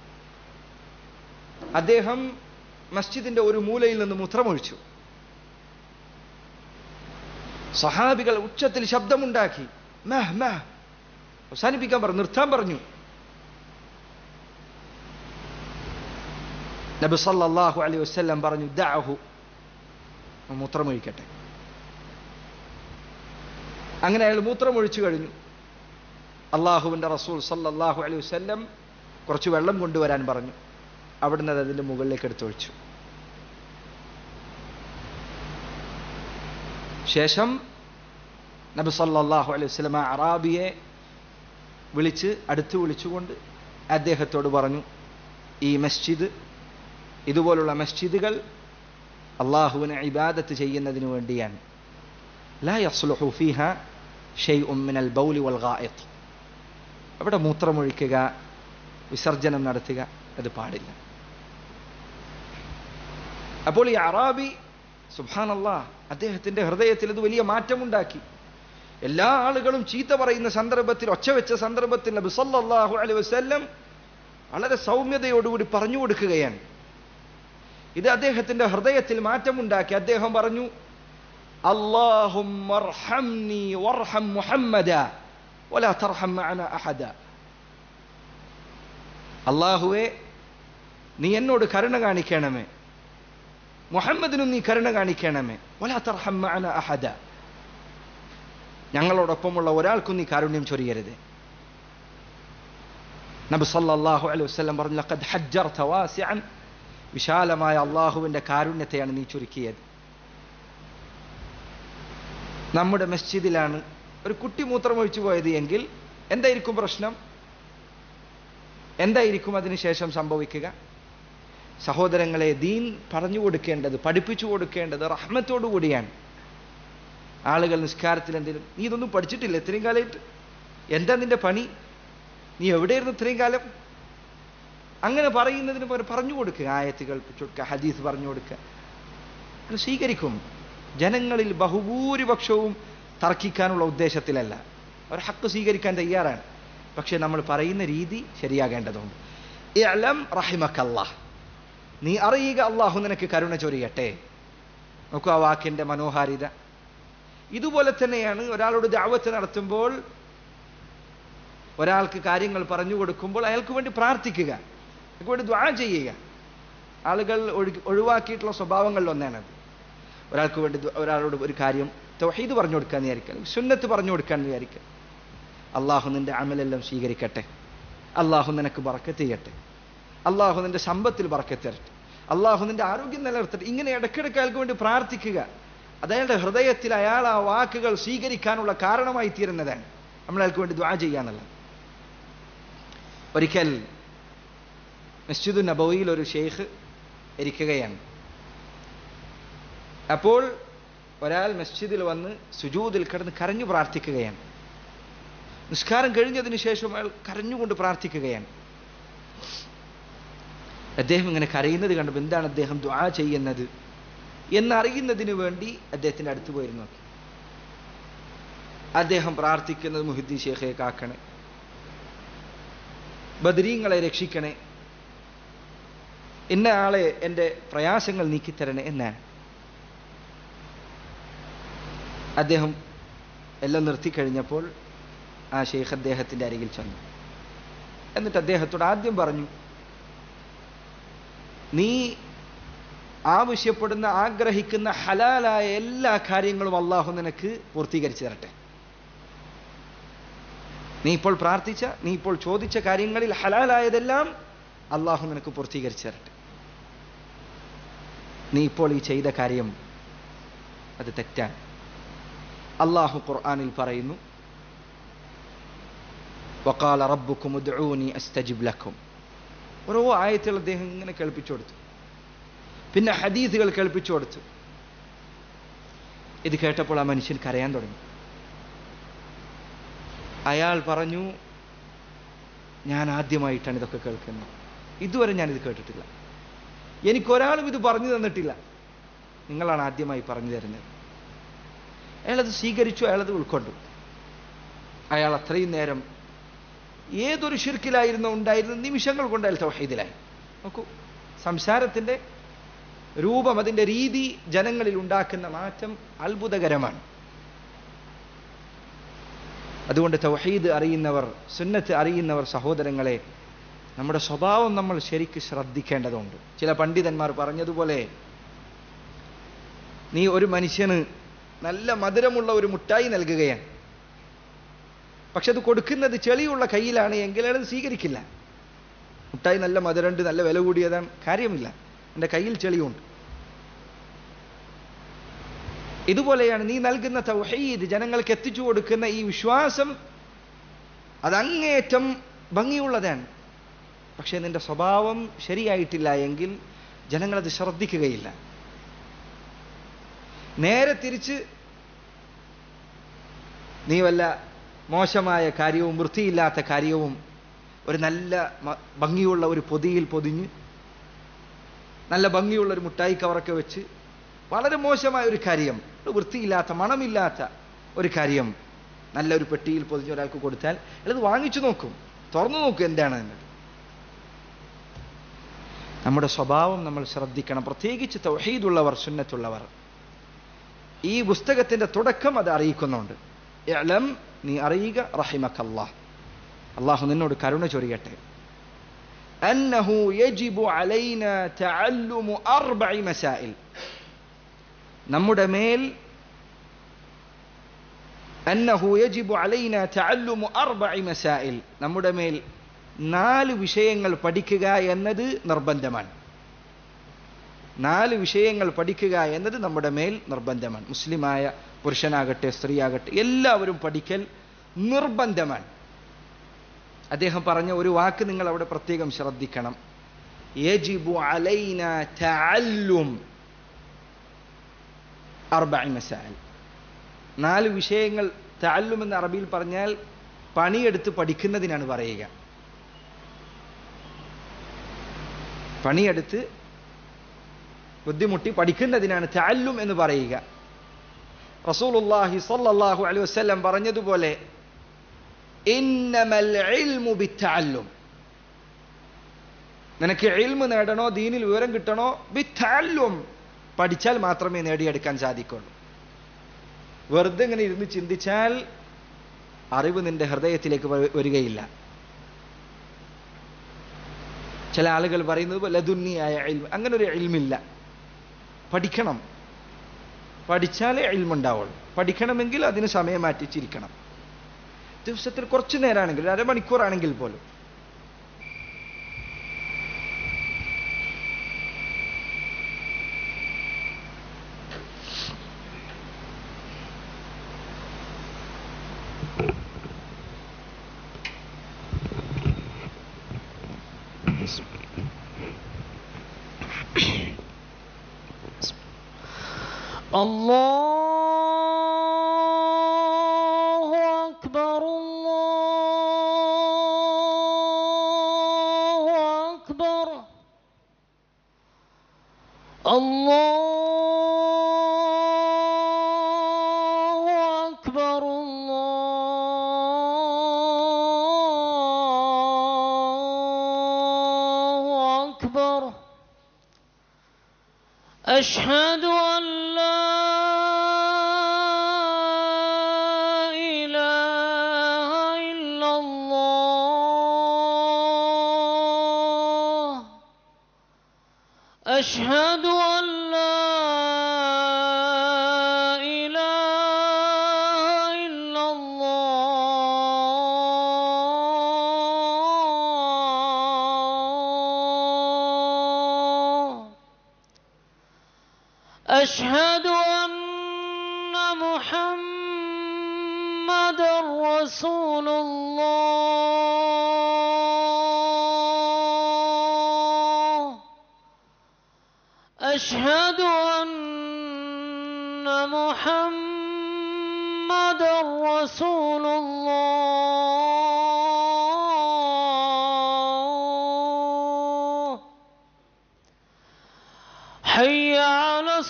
അദ്ദേഹം മസ്ജിദിന്റെ ഒരു മൂലയിൽ നിന്ന് മൂത്രമൊഴിച്ചു സഹാബികൾ ഉച്ചത്തിൽ ശബ്ദമുണ്ടാക്കി മഹ് മഹ് അവസാനിപ്പിക്കാൻ പറഞ്ഞു നിർത്താൻ പറഞ്ഞു നബി സല്ലല്ലാഹു അലൈഹി വസല്ലം പറഞ്ഞു ദഅഹു മൂത്രമൊഴിക്കട്ടെ അങ്ങനെ അയാൾ മൂത്രമൊഴിച്ചു കഴിഞ്ഞു അള്ളാഹുവിന്റെ റസൂൽ സല്ലല്ലാഹു അലൈഹി വസല്ലം കുറച്ച് വെള്ളം കൊണ്ടുവരാൻ പറഞ്ഞു അവിടുന്ന് അത് അതിന്റെ മുകളിലേക്ക് എടുത്തൊഴിച്ചു ശേഷം നബി സല്ലല്ലാഹു അലൈഹി വസല്ലം ആ അറാബിയെ വിളിച്ച് അടുത്ത് വിളിച്ചുകൊണ്ട് അദ്ദേഹത്തോട് പറഞ്ഞു ഈ മസ്ജിദ് ഇതുപോലുള്ള മസ്ജിദുകൾ അള്ളാഹുവിനെ ഇബാദത്ത് ചെയ്യുന്നതിന് വേണ്ടിയാണ് ലാ യസ്ലുഹു ഫീഹ ഷൈഉം മിനൽ ബൗലി വൽ ഗായിത്ത് അവിടെ മൂത്രമൊഴിക്കുക വിസർജനം നടത്തുക അത് പാടില്ല അപ്പോൾ ഈ അറാബി സുബാനല്ലാ അദ്ദേഹത്തിന്റെ ഹൃദയത്തിൽ ഇത് വലിയ മാറ്റമുണ്ടാക്കി എല്ലാ ആളുകളും ചീത്ത പറയുന്ന സന്ദർഭത്തിൽ ഒച്ച വെച്ച സന്ദർഭത്തിൽ നബി സല്ലല്ലാഹു അലൈഹി വസല്ലം വളരെ സൗമ്യതയോടുകൂടി പറഞ്ഞു കൊടുക്കുകയാണ് ഇത് അദ്ദേഹത്തിന്റെ ഹൃദയത്തിൽ മാറ്റമുണ്ടാക്കി അദ്ദേഹം പറഞ്ഞു അള്ളാഹുമ്മർഹംനി വർഹം മുഹമ്മദ വലാ തർഹം മഅന അഹദ അള്ളാഹുവേ നീ എന്നോട് കരുണ കാണിക്കണമേ മുഹമ്മദിനും നീ കരുണ കാണിക്കണമേ വലാ തർഹം മഅന അഹദ ഞങ്ങളോടൊപ്പമുള്ള ഒരാൾക്കും നീ കാരുണ്യം ചൊരിയരുത് നബി സല്ലല്ലാഹു അലൈഹി വസല്ലം പറഞ്ഞു ലഖദ് ഹജ്ജർത വാസിഅൻ വിശാലമായ അള്ളാഹുവിന്റെ കാരുണ്യത്തെയാണ് നീ ചുരുക്കിയത് നമ്മുടെ മസ്ജിദിലാണ് ഒരു കുട്ടി മൂത്രമൊഴിച്ചു പോയത് എങ്കിൽ എന്തായിരിക്കും പ്രശ്നം എന്തായിരിക്കും അതിനുശേഷം സംഭവിക്കുക സഹോദരങ്ങളെ ദീൻ പറഞ്ഞു കൊടുക്കേണ്ടത് പഠിപ്പിച്ചു കൊടുക്കേണ്ടത് റഹ്മത്തോടു കൂടിയാണ് ആളുകൾ നിസ്കാരത്തിൽ എന്തെങ്കിലും നീ ഇതൊന്നും പഠിച്ചിട്ടില്ല ഇത്രയും കാലമായിട്ട് എന്താ നിന്റെ പണി നീ എവിടെയായിരുന്നു ഇത്രയും കാലം അങ്ങനെ പറയുന്നതിന് പകരം പറഞ്ഞു കൊടുക്കുക ആയത്തുകൾ കൊടുക്കുക ഹദീസ് പറഞ്ഞു കൊടുക്കുക അത് സ്വീകരിക്കും ജനങ്ങളിൽ ബഹുഭൂരിപക്ഷവും തർക്കിക്കാനുള്ള ഉദ്ദേശത്തിലല്ല അവർ ഹക്ക് സ്വീകരിക്കാൻ തയ്യാറാണ് പക്ഷെ നമ്മൾ പറയുന്ന രീതി ശരിയാകേണ്ടതുണ്ട് ഇഅലം റഹിമക്കല്ലാഹ് നീ അറിയുക അള്ളാഹു നിനക്ക് കരുണ ചൊരിയട്ടെ നോക്കൂ ആ വാക്കിന്റെ മനോഹാരിത ഇതുപോലെ തന്നെയാണ് ഒരാളോട് ദാവത്ത് നടത്തുമ്പോൾ ഒരാൾക്ക് കാര്യങ്ങൾ പറഞ്ഞു കൊടുക്കുമ്പോൾ അയാൾക്ക് വേണ്ടി പ്രാർത്ഥിക്കുക അയാൾക്ക് വേണ്ടി ദ്വാ ചെയ്യുക ആളുകൾ ഒഴു- ഒഴിവാക്കിയിട്ടുള്ള സ്വഭാവങ്ങളിൽ ഒന്നാണത് ഒരാൾക്ക് വേണ്ടി ദ്വ- ഒരാളോട് ഒരു കാര്യം തൗഹീദ് പറഞ്ഞു കൊടുക്കാന്ന് വിചാരിക്കുക അല്ലെങ്കിൽ സുന്നത്ത് പറഞ്ഞു കൊടുക്കാന്ന് വിചാരിക്കുക അള്ളാഹു നിന്റെ അമലെല്ലാം സ്വീകരിക്കട്ടെ അള്ളാഹു നിനക്ക് ബറക്കത്ത് ചെയ്യട്ടെ അള്ളാഹു നിന്റെ സമ്പത്തിൽ ബറക്കത്ത് തരട്ടെ അള്ളാഹു നിന്റെ ആരോഗ്യം നിലനിർത്തട്ടെ ഇങ്ങനെ ഇടയ്ക്കിടയ്ക്ക് അയാൾക്ക് വേണ്ടി പ്രാർത്ഥിക്കുക അത് അയാളുടെ ഹൃദയത്തിൽ അയാൾ ആ വാക്കുകൾ സ്വീകരിക്കാനുള്ള കാരണമായി തീരുന്നതാണ് നമ്മൾ അയാൾക്ക് വേണ്ടി ദ്വാ ചെയ്യാന്നുള്ളത് ഒരിക്കൽ മസ്ജിദു നബവിയിൽ ഒരു ഷെയ്ഖ് ഇരിക്കുകയാണ് അപ്പോൾ ഒരാൾ മസ്ജിദിൽ വന്ന് സുജൂദിൽ കിടന്ന് കരഞ്ഞു പ്രാർത്ഥിക്കുകയാണ് നിസ്കാരം കഴിഞ്ഞതിന് ശേഷം അയാൾ കരഞ്ഞുകൊണ്ട് പ്രാർത്ഥിക്കുകയാണ് അദ്ദേഹം ഇങ്ങനെ കരയുന്നത് കണ്ടപ്പോൾ എന്താണ് അദ്ദേഹം ദ്വാ ചെയ്യുന്നത് എന്നറിയുന്നതിന് വേണ്ടി അദ്ദേഹത്തിന്റെ അടുത്ത് പോയിരുന്നു നോക്കി അദ്ദേഹം പ്രാർത്ഥിക്കുന്നത് മുഹിദ്ദീൻ ഷേഖയെ കാക്കണേ ബദരീങ്ങളെ രക്ഷിക്കണേ ഇന്ന ആളെ എൻ്റെ പ്രയാസങ്ങൾ നീക്കിത്തരണേ എന്നാണ് അദ്ദേഹം എല്ലാം നിർത്തിക്കഴിഞ്ഞപ്പോൾ ആ ഷെയ്ഖ് അദ്ദേഹത്തിൻ്റെ അരികിൽ ചെന്നു എന്നിട്ട് അദ്ദേഹത്തോട് ആദ്യം പറഞ്ഞു നീ ആവശ്യപ്പെടുന്ന ആഗ്രഹിക്കുന്ന ഹലാലായ എല്ലാ കാര്യങ്ങളും അള്ളാഹു നിനക്ക് പൂർത്തീകരിച്ചു തരട്ടെ നീ ഇപ്പോൾ പ്രാർത്ഥിച്ച നീ ഇപ്പോൾ ചോദിച്ച കാര്യങ്ങളിൽ ഹലാലായതെല്ലാം അള്ളാഹു നിനക്ക് പൂർത്തീകരിച്ചു തരട്ടെ നീ ഇപ്പോൾ ഈ ചെയ്ത കാര്യം അത് തെറ്റാണ് അള്ളാഹു ഖുർആനിൽ പറയുന്നു വക്കാല റബ്ബുക്കും ഉദ്ഊനി അസ്തജിബ് ലക്കും ഓരോ ആയത്തുകൾ അദ്ദേഹം ഇങ്ങനെ കേൾപ്പിച്ചു കൊടുത്തു പിന്നെ ഹദീസുകൾ കേൾപ്പിച്ചു കൊടുത്തു ഇത് കേട്ടപ്പോൾ ആ മനുഷ്യൻ കരയാൻ തുടങ്ങി അയാൾ പറഞ്ഞു ഞാൻ ആദ്യമായിട്ടാണ് ഇതൊക്കെ കേൾക്കുന്നത് ഇതുവരെ ഞാനിത് കേട്ടിട്ടില്ല എനിക്കൊരാളും ഇത് പറഞ്ഞു തന്നിട്ടില്ല നിങ്ങളാണ് ആദ്യമായി പറഞ്ഞു തരുന്നത് അയാളത് സ്വീകരിച്ചു അയാളത് ഉൾക്കൊണ്ടു അയാൾ അത്രയും നേരം ഏതൊരു ഷിർക്കിലായിരുന്നു ഉണ്ടായിരുന്ന നിമിഷങ്ങൾ കൊണ്ട് അയാൾ തൗഹീദിലായി നോക്കൂ സംസാരത്തിന്റെ രൂപം അതിന്റെ രീതി ജനങ്ങളിൽ ഉണ്ടാക്കുന്ന മാറ്റം അത്ഭുതകരമാണ് അതുകൊണ്ട് തൗഹീദ് അറിയുന്നവർ സുന്നത്ത് അറിയുന്നവർ സഹോദരങ്ങളെ നമ്മുടെ സ്വഭാവം നമ്മൾ ശരിക്ക് ശ്രദ്ധിക്കേണ്ടതുണ്ട് ചില പണ്ഡിതന്മാർ പറഞ്ഞതുപോലെ നീ ഒരു മനുഷ്യന് നല്ല മധുരമുള്ള ഒരു മുട്ടായി നൽകുകയാണ് പക്ഷെ അത് കൊടുക്കുന്നത് ചെളിയുള്ള കയ്യിലാണ് എങ്കിൽ അയാൾ സ്വീകരിക്കില്ല മുട്ടായി നല്ല മധുരമുണ്ട് നല്ല വില കൂടിയതാണ് കാര്യമില്ല എൻ്റെ കയ്യിൽ ചെളിയുണ്ട് ഇതുപോലെയാണ് നീ നൽകുന്ന തൗഹീദ് ജനങ്ങൾക്ക് എത്തിച്ചു കൊടുക്കുന്ന ഈ വിശ്വാസം അത് അങ്ങേയറ്റം ഭംഗിയുള്ളതാണ് പക്ഷേ നിന്റെ സ്വഭാവം ശരിയായിട്ടില്ല എങ്കിൽ ജനങ്ങളത് ശ്രദ്ധിക്കുകയില്ല നേരെ തിരിച്ച് നീ വല്ല മോശമായ കാര്യവും വൃത്തിയില്ലാത്ത കാര്യവും ഒരു നല്ല മ- ഭംഗിയുള്ള ഒരു പൊതിയിൽ പൊതിഞ്ഞ് നല്ല ഭംഗിയുള്ള ഒരു മുട്ടായി കവറൊക്കെ വെച്ച് വളരെ മോശമായ ഒരു കാര്യം ഒരു വൃത്തിയില്ലാത്ത മണമില്ലാത്ത ഒരു കാര്യം നല്ലൊരു പെട്ടിയിൽ പൊതിഞ്ഞ് ഒരാൾക്ക് കൊടുത്താൽ അയാളത് വാങ്ങിച്ചു നോക്കും തുറന്നു നോക്കും എന്താണ് എന്നത് നമ്മുടെ സ്വഭാവം നമ്മൾ ശ്രദ്ധിക്കണം പ്രത്യേകിച്ച് തൗഹീദുള്ളവർ സുന്നത്തുള്ളവർ ഈ പുസ്തകത്തിന്റെ തുടക്കം അത് അറിയിക്കുന്നുണ്ട് ഇഅ്ലം നീ അറിയുക റഹിമക്കല്ലാഹ് അള്ളാഹു നിന്നോട് കരുണ ചൊരിയട്ടെ അന്നഹു യജിബു അലൈന തഅല്ലുമു അർബഇ മസാഇൽ നമ്മുടെ മേൽ അന്നഹു യജിബു അലൈന തഅല്ലുമു അർബഇ മസാഇൽ നമ്മുടെ മേൽ നാല് വിഷയങ്ങൾ പഠിക്കുക എന്നത് നിർബന്ധമാണ് നാല് വിഷയങ്ങൾ പഠിക്കുക എന്നത് നമ്മുടെ മേൽ നിർബന്ധമാണ് മുസ്ലിമായ പുരുഷനാകട്ടെ സ്ത്രീയാകട്ടെ എല്ലാവരും പഠിക്കൽ നിർബന്ധമാണ് അദ്ദേഹം പറഞ്ഞ ഒരു വാക്ക് നിങ്ങൾ അവിടെ പ്രത്യേകം ശ്രദ്ധിക്കണം യജിബു അലൈന തഅല്ലും അർബഇ മസാഇൽ നാല് വിഷയങ്ങൾ തഅല്ലും എന്ന് അറബിയിൽ പറഞ്ഞാൽ പണിയെടുത്ത് പഠിക്കുന്നതിനാണ് പറയുക പണിയെടുത്ത് ബുദ്ധിമുട്ടി പഠിക്കുന്നതിനാണ് തഅല്ലും എന്ന് പറയുക റസൂലുള്ളാഹി സ്വല്ലല്ലാഹു അലൈഹി വസല്ലം പറഞ്ഞതുപോലെ ഇന്നമൽ ഇൽമു ബിത്തഅല്ലും നിനക്ക് ഇൽമു നേടണോ ദീനിൽ വിവരം കിട്ടണോ ബിത്തഅല്ലും പഠിച്ചാൽ മാത്രമേ നേടിയെടുക്കാൻ സാധിക്കുള്ളൂ വെറുതെ ഇങ്ങനെ ഇരുന്ന് ചിന്തിച്ചാൽ അറിവ് നിന്റെ ഹൃദയത്തിലേക്ക് വ- വരികയില്ല ചില ആളുകൾ പറയുന്നത് പോലെ ലതുന്നിയായ ഇൽമ അങ്ങനെ ഒരു ഇൽമില്ല പഠിക്കണം പഠിച്ചാലേ ഇൽമുണ്ടാവുള്ളൂ പഠിക്കണമെങ്കിൽ അതിന് സമയം മാറ്റിച്ചിരിക്കണം ദിവസത്തിൽ കുറച്ചു നേരമാണെങ്കിൽ ഒരു അരമണിക്കൂറാണെങ്കിൽ പോലും الله أكبر الله أكبر الله أكبر الله أكبر أشهد أن لا إله إلا الله أشهد أن لا إله إلا الله أشهد أن محمد رسول الله أشهد أن محمد رسول الله حي على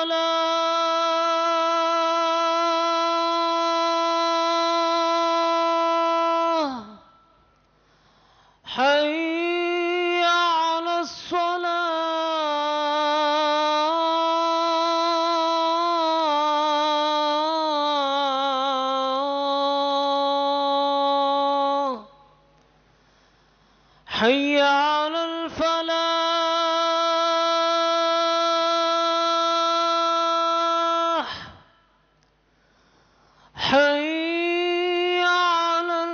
الصلاة حي على الصلاة حي على الفلاح حي على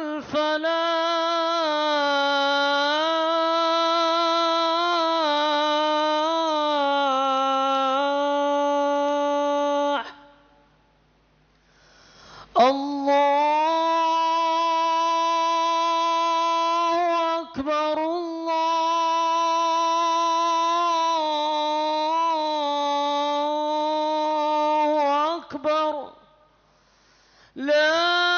الفلاح الله أكبر الله أكبر لا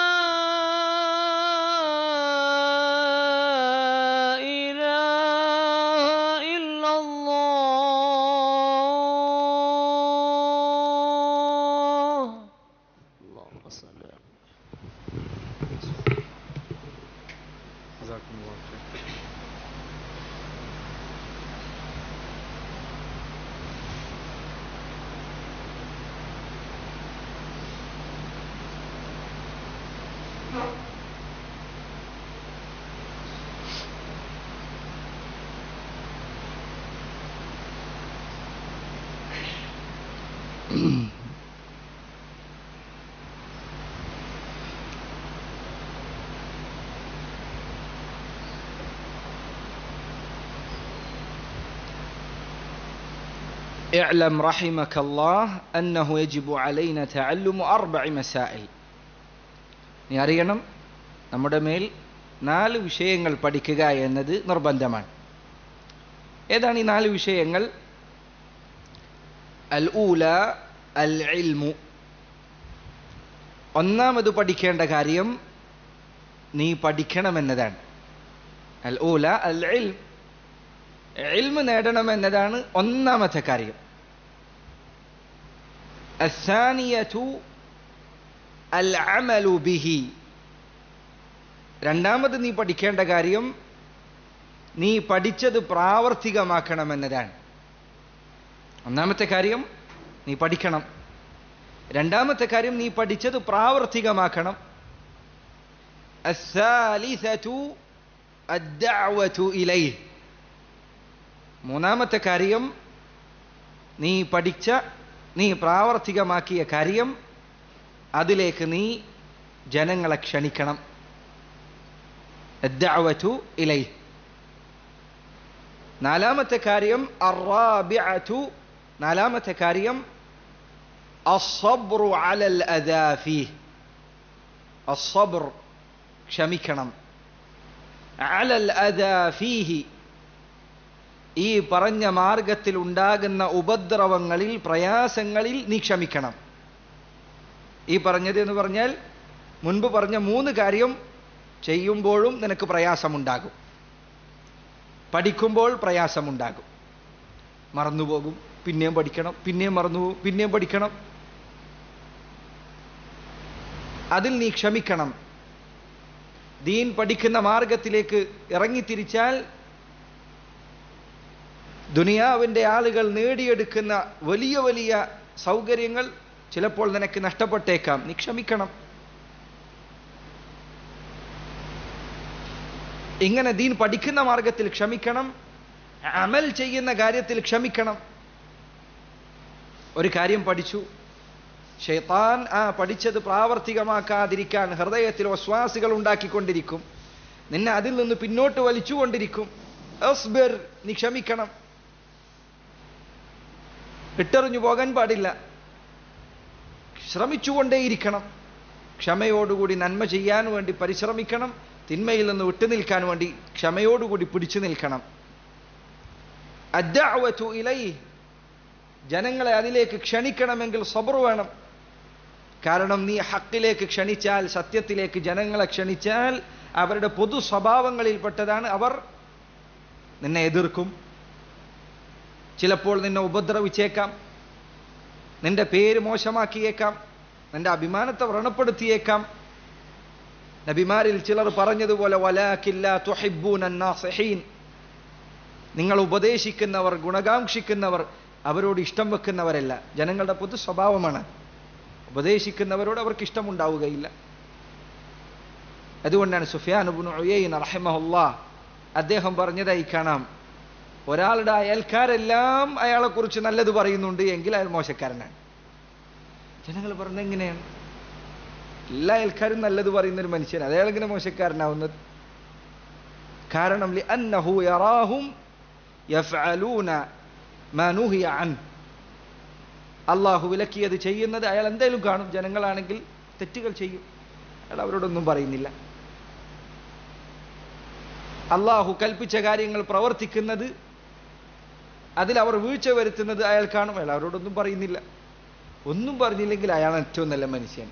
إله إلا الله اللهم صل على جزاكم الله خير اعلم رحمك الله أنه يجب علينا تعلم أربع مسائل നീ അറിയണം നമ്മുടെ മേൽ നാല് വിഷയങ്ങൾ പഠിക്കുക എന്നത് നിർബന്ധമാണ് ഏതാണ് ഈ നാല് വിഷയങ്ങൾ അൽ ഊല അൽ ഇൽമു ഒന്നാമത് പഠിക്കേണ്ട കാര്യം നീ പഠിക്കണമെന്നതാണ് അൽ ഊല അൽ ഇൽം ഇൽമ് നേടണമെന്നതാണ് ഒന്നാമത്തെ കാര്യം അസാനിയതു അൽ അമലു ബിഹി രണ്ടാമത് നീ പഠിക്കേണ്ട കാര്യം നീ പഠിച്ചത് പ്രാവർത്തികമാക്കണമെന്നതാണ് ഒന്നാമത്തെ കാര്യം നീ പഠിക്കണം രണ്ടാമത്തെ കാര്യം നീ പഠിച്ചത് പ്രാവർത്തികമാക്കണം الثالثة الدعوة إليه മൂന്നാമത്തെ കാര്യം നീ പഠിച്ച നീ പ്രാവർത്തികമാക്കിയ കാര്യം അതിലേക്ക് നീ ജനങ്ങളെ ക്ഷണിക്കണം الدعوة إليه നാലാമത്തെ കാര്യം അറാബിഅതു നാലാമത്തെ കാര്യം അസ്സബ്റു അലൽ അദാഫി അസ്സബ്ർ ക്ഷമിക്കണം അലൽ അദാഫീഹി ഈ പറഞ്ഞ മാർഗത്തിൽ ഉണ്ടാകുന്ന ഉപദ്രവങ്ങളിൽ പ്രയാസങ്ങളിൽ നീ ക്ഷമിക്കണം ഈ പറഞ്ഞത് എന്ന് പറഞ്ഞാൽ മുൻപ് പറഞ്ഞ മൂന്ന് കാര്യം ചെയ്യുമ്പോഴും നിനക്ക് പ്രയാസമുണ്ടാകും പഠിക്കുമ്പോൾ പ്രയാസമുണ്ടാകും മറന്നുപോകും പിന്നെയും പഠിക്കണം പിന്നെയും മറന്നുപോകും പിന്നെയും പഠിക്കണം അതിൽ നീ ക്ഷമിക്കണം ദീൻ പഠിക്കുന്ന മാർഗത്തിലേക്ക് ഇറങ്ങിത്തിരിച്ചാൽ ദുനിയാവിൻ്റെ ആളുകൾ നേടിയെടുക്കുന്ന വലിയ വലിയ സൗകര്യങ്ങൾ ചിലപ്പോൾ നിനക്ക് നഷ്ടപ്പെട്ടേക്കാം നീ ക്ഷമിക്കണം ഇങ്ങനെ ദീൻ പഠിക്കുന്ന മാർഗത്തിൽ ക്ഷമിക്കണം അമൽ ചെയ്യുന്ന കാര്യത്തിൽ ക്ഷമിക്കണം ഒരു കാര്യം പഠിച്ചു ഷെയ്ത്താൻ ആ പഠിച്ചത് പ്രാവർത്തികമാക്കാതിരിക്കാൻ ഹൃദയത്തിൽ വസ്വാസികൾ ഉണ്ടാക്കിക്കൊണ്ടിരിക്കും നിന്നെ അതിൽ നിന്ന് പിന്നോട്ട് വലിച്ചുകൊണ്ടിരിക്കും അസ്ബിർ നീ ക്ഷമിക്കണം ഇട്ടെറിഞ്ഞു പോകാൻ പാടില്ല ശ്രമിച്ചുകൊണ്ടേയിരിക്കണം ക്ഷമയോടുകൂടി നന്മ ചെയ്യാൻ വേണ്ടി പരിശ്രമിക്കണം തിന്മയിൽ നിന്ന് വിട്ടുനിൽക്കാൻ വേണ്ടി ക്ഷമയോടുകൂടി പിടിച്ചു നിൽക്കണം അദ്ദഅവതു ഇലൈ ജനങ്ങളെ അതിലേക്ക് ക്ഷണിക്കണമെങ്കിൽ സബർ വേണം കാരണം നീ ഹക്കിലേക്ക് ക്ഷണിച്ചാൽ സത്യത്തിലേക്ക് ജനങ്ങളെ ക്ഷണിച്ചാൽ അവരുടെ പൊതു സ്വഭാവങ്ങളിൽപ്പെട്ടതാണ് അവർ നിന്നെ എതിർക്കും ചിലപ്പോൾ നിന്നെ ഉപദ്രവിച്ചേക്കാം നിന്റെ പേര് മോശമാക്കിയേക്കാം നിന്റെ അഭിമാനത്തെ വ്രണപ്പെടുത്തിയേക്കാം നബിമാരിൽ ചിലർ പറഞ്ഞതുപോലെ വലാക്കില്ല തുഹിബ്ബൂന നാസിഹീൻ നിങ്ങൾ ഉപദേശിക്കുന്നവർ ഗുണകാംക്ഷിക്കുന്നവർ അവരോട് ഇഷ്ടം വെക്കുന്നവരല്ല ജനങ്ങളുടെ പൊതു സ്വഭാവമാണ് ഉപദേശിക്കുന്നവരോട് അവർക്ക് ഇഷ്ടമുണ്ടാവുകയില്ല അതുകൊണ്ടാണ് സുഫിയാൻ ഉയൈൻ റഹിമഹുല്ലാ അദ്ദേഹം പറഞ്ഞതായി കാണാം ഒരാളുടെ അയൽക്കാരെല്ലാം അയാളെക്കുറിച്ച് നല്ലത് പറയുന്നുണ്ട് എങ്കിൽ അയാൾ മോശക്കാരനാണ് ജനങ്ങൾ പറഞ്ഞ എങ്ങനെയാണ് എല്ലാ അയൽക്കാരും നല്ലത് പറയുന്ന ഒരു മനുഷ്യൻ അയാൾ എങ്ങനെ മോശക്കാരനാവുന്നത് കാരണം അന്നഹു യറാഹും യഫ്അലൂന മാ നുഹിയ അൻ അള്ളാഹു വിലക്കിയത് ചെയ്യുന്നത് അയാൾ എന്തായാലും കാണും ജനങ്ങളാണെങ്കിൽ തെറ്റുകൾ ചെയ്യും അയാൾ അവരോടൊന്നും പറയുന്നില്ല അള്ളാഹു കൽപ്പിച്ച കാര്യങ്ങൾ പ്രവർത്തിക്കുന്നത് അതിൽ അവർ വീഴ്ച വരുത്തുന്നത് അയാൾ കാണും അയാൾ അവരോടൊന്നും പറയുന്നില്ല ഒന്നും പറഞ്ഞില്ലെങ്കിൽ അയാൾ ഏറ്റവും നല്ല മനുഷ്യൻ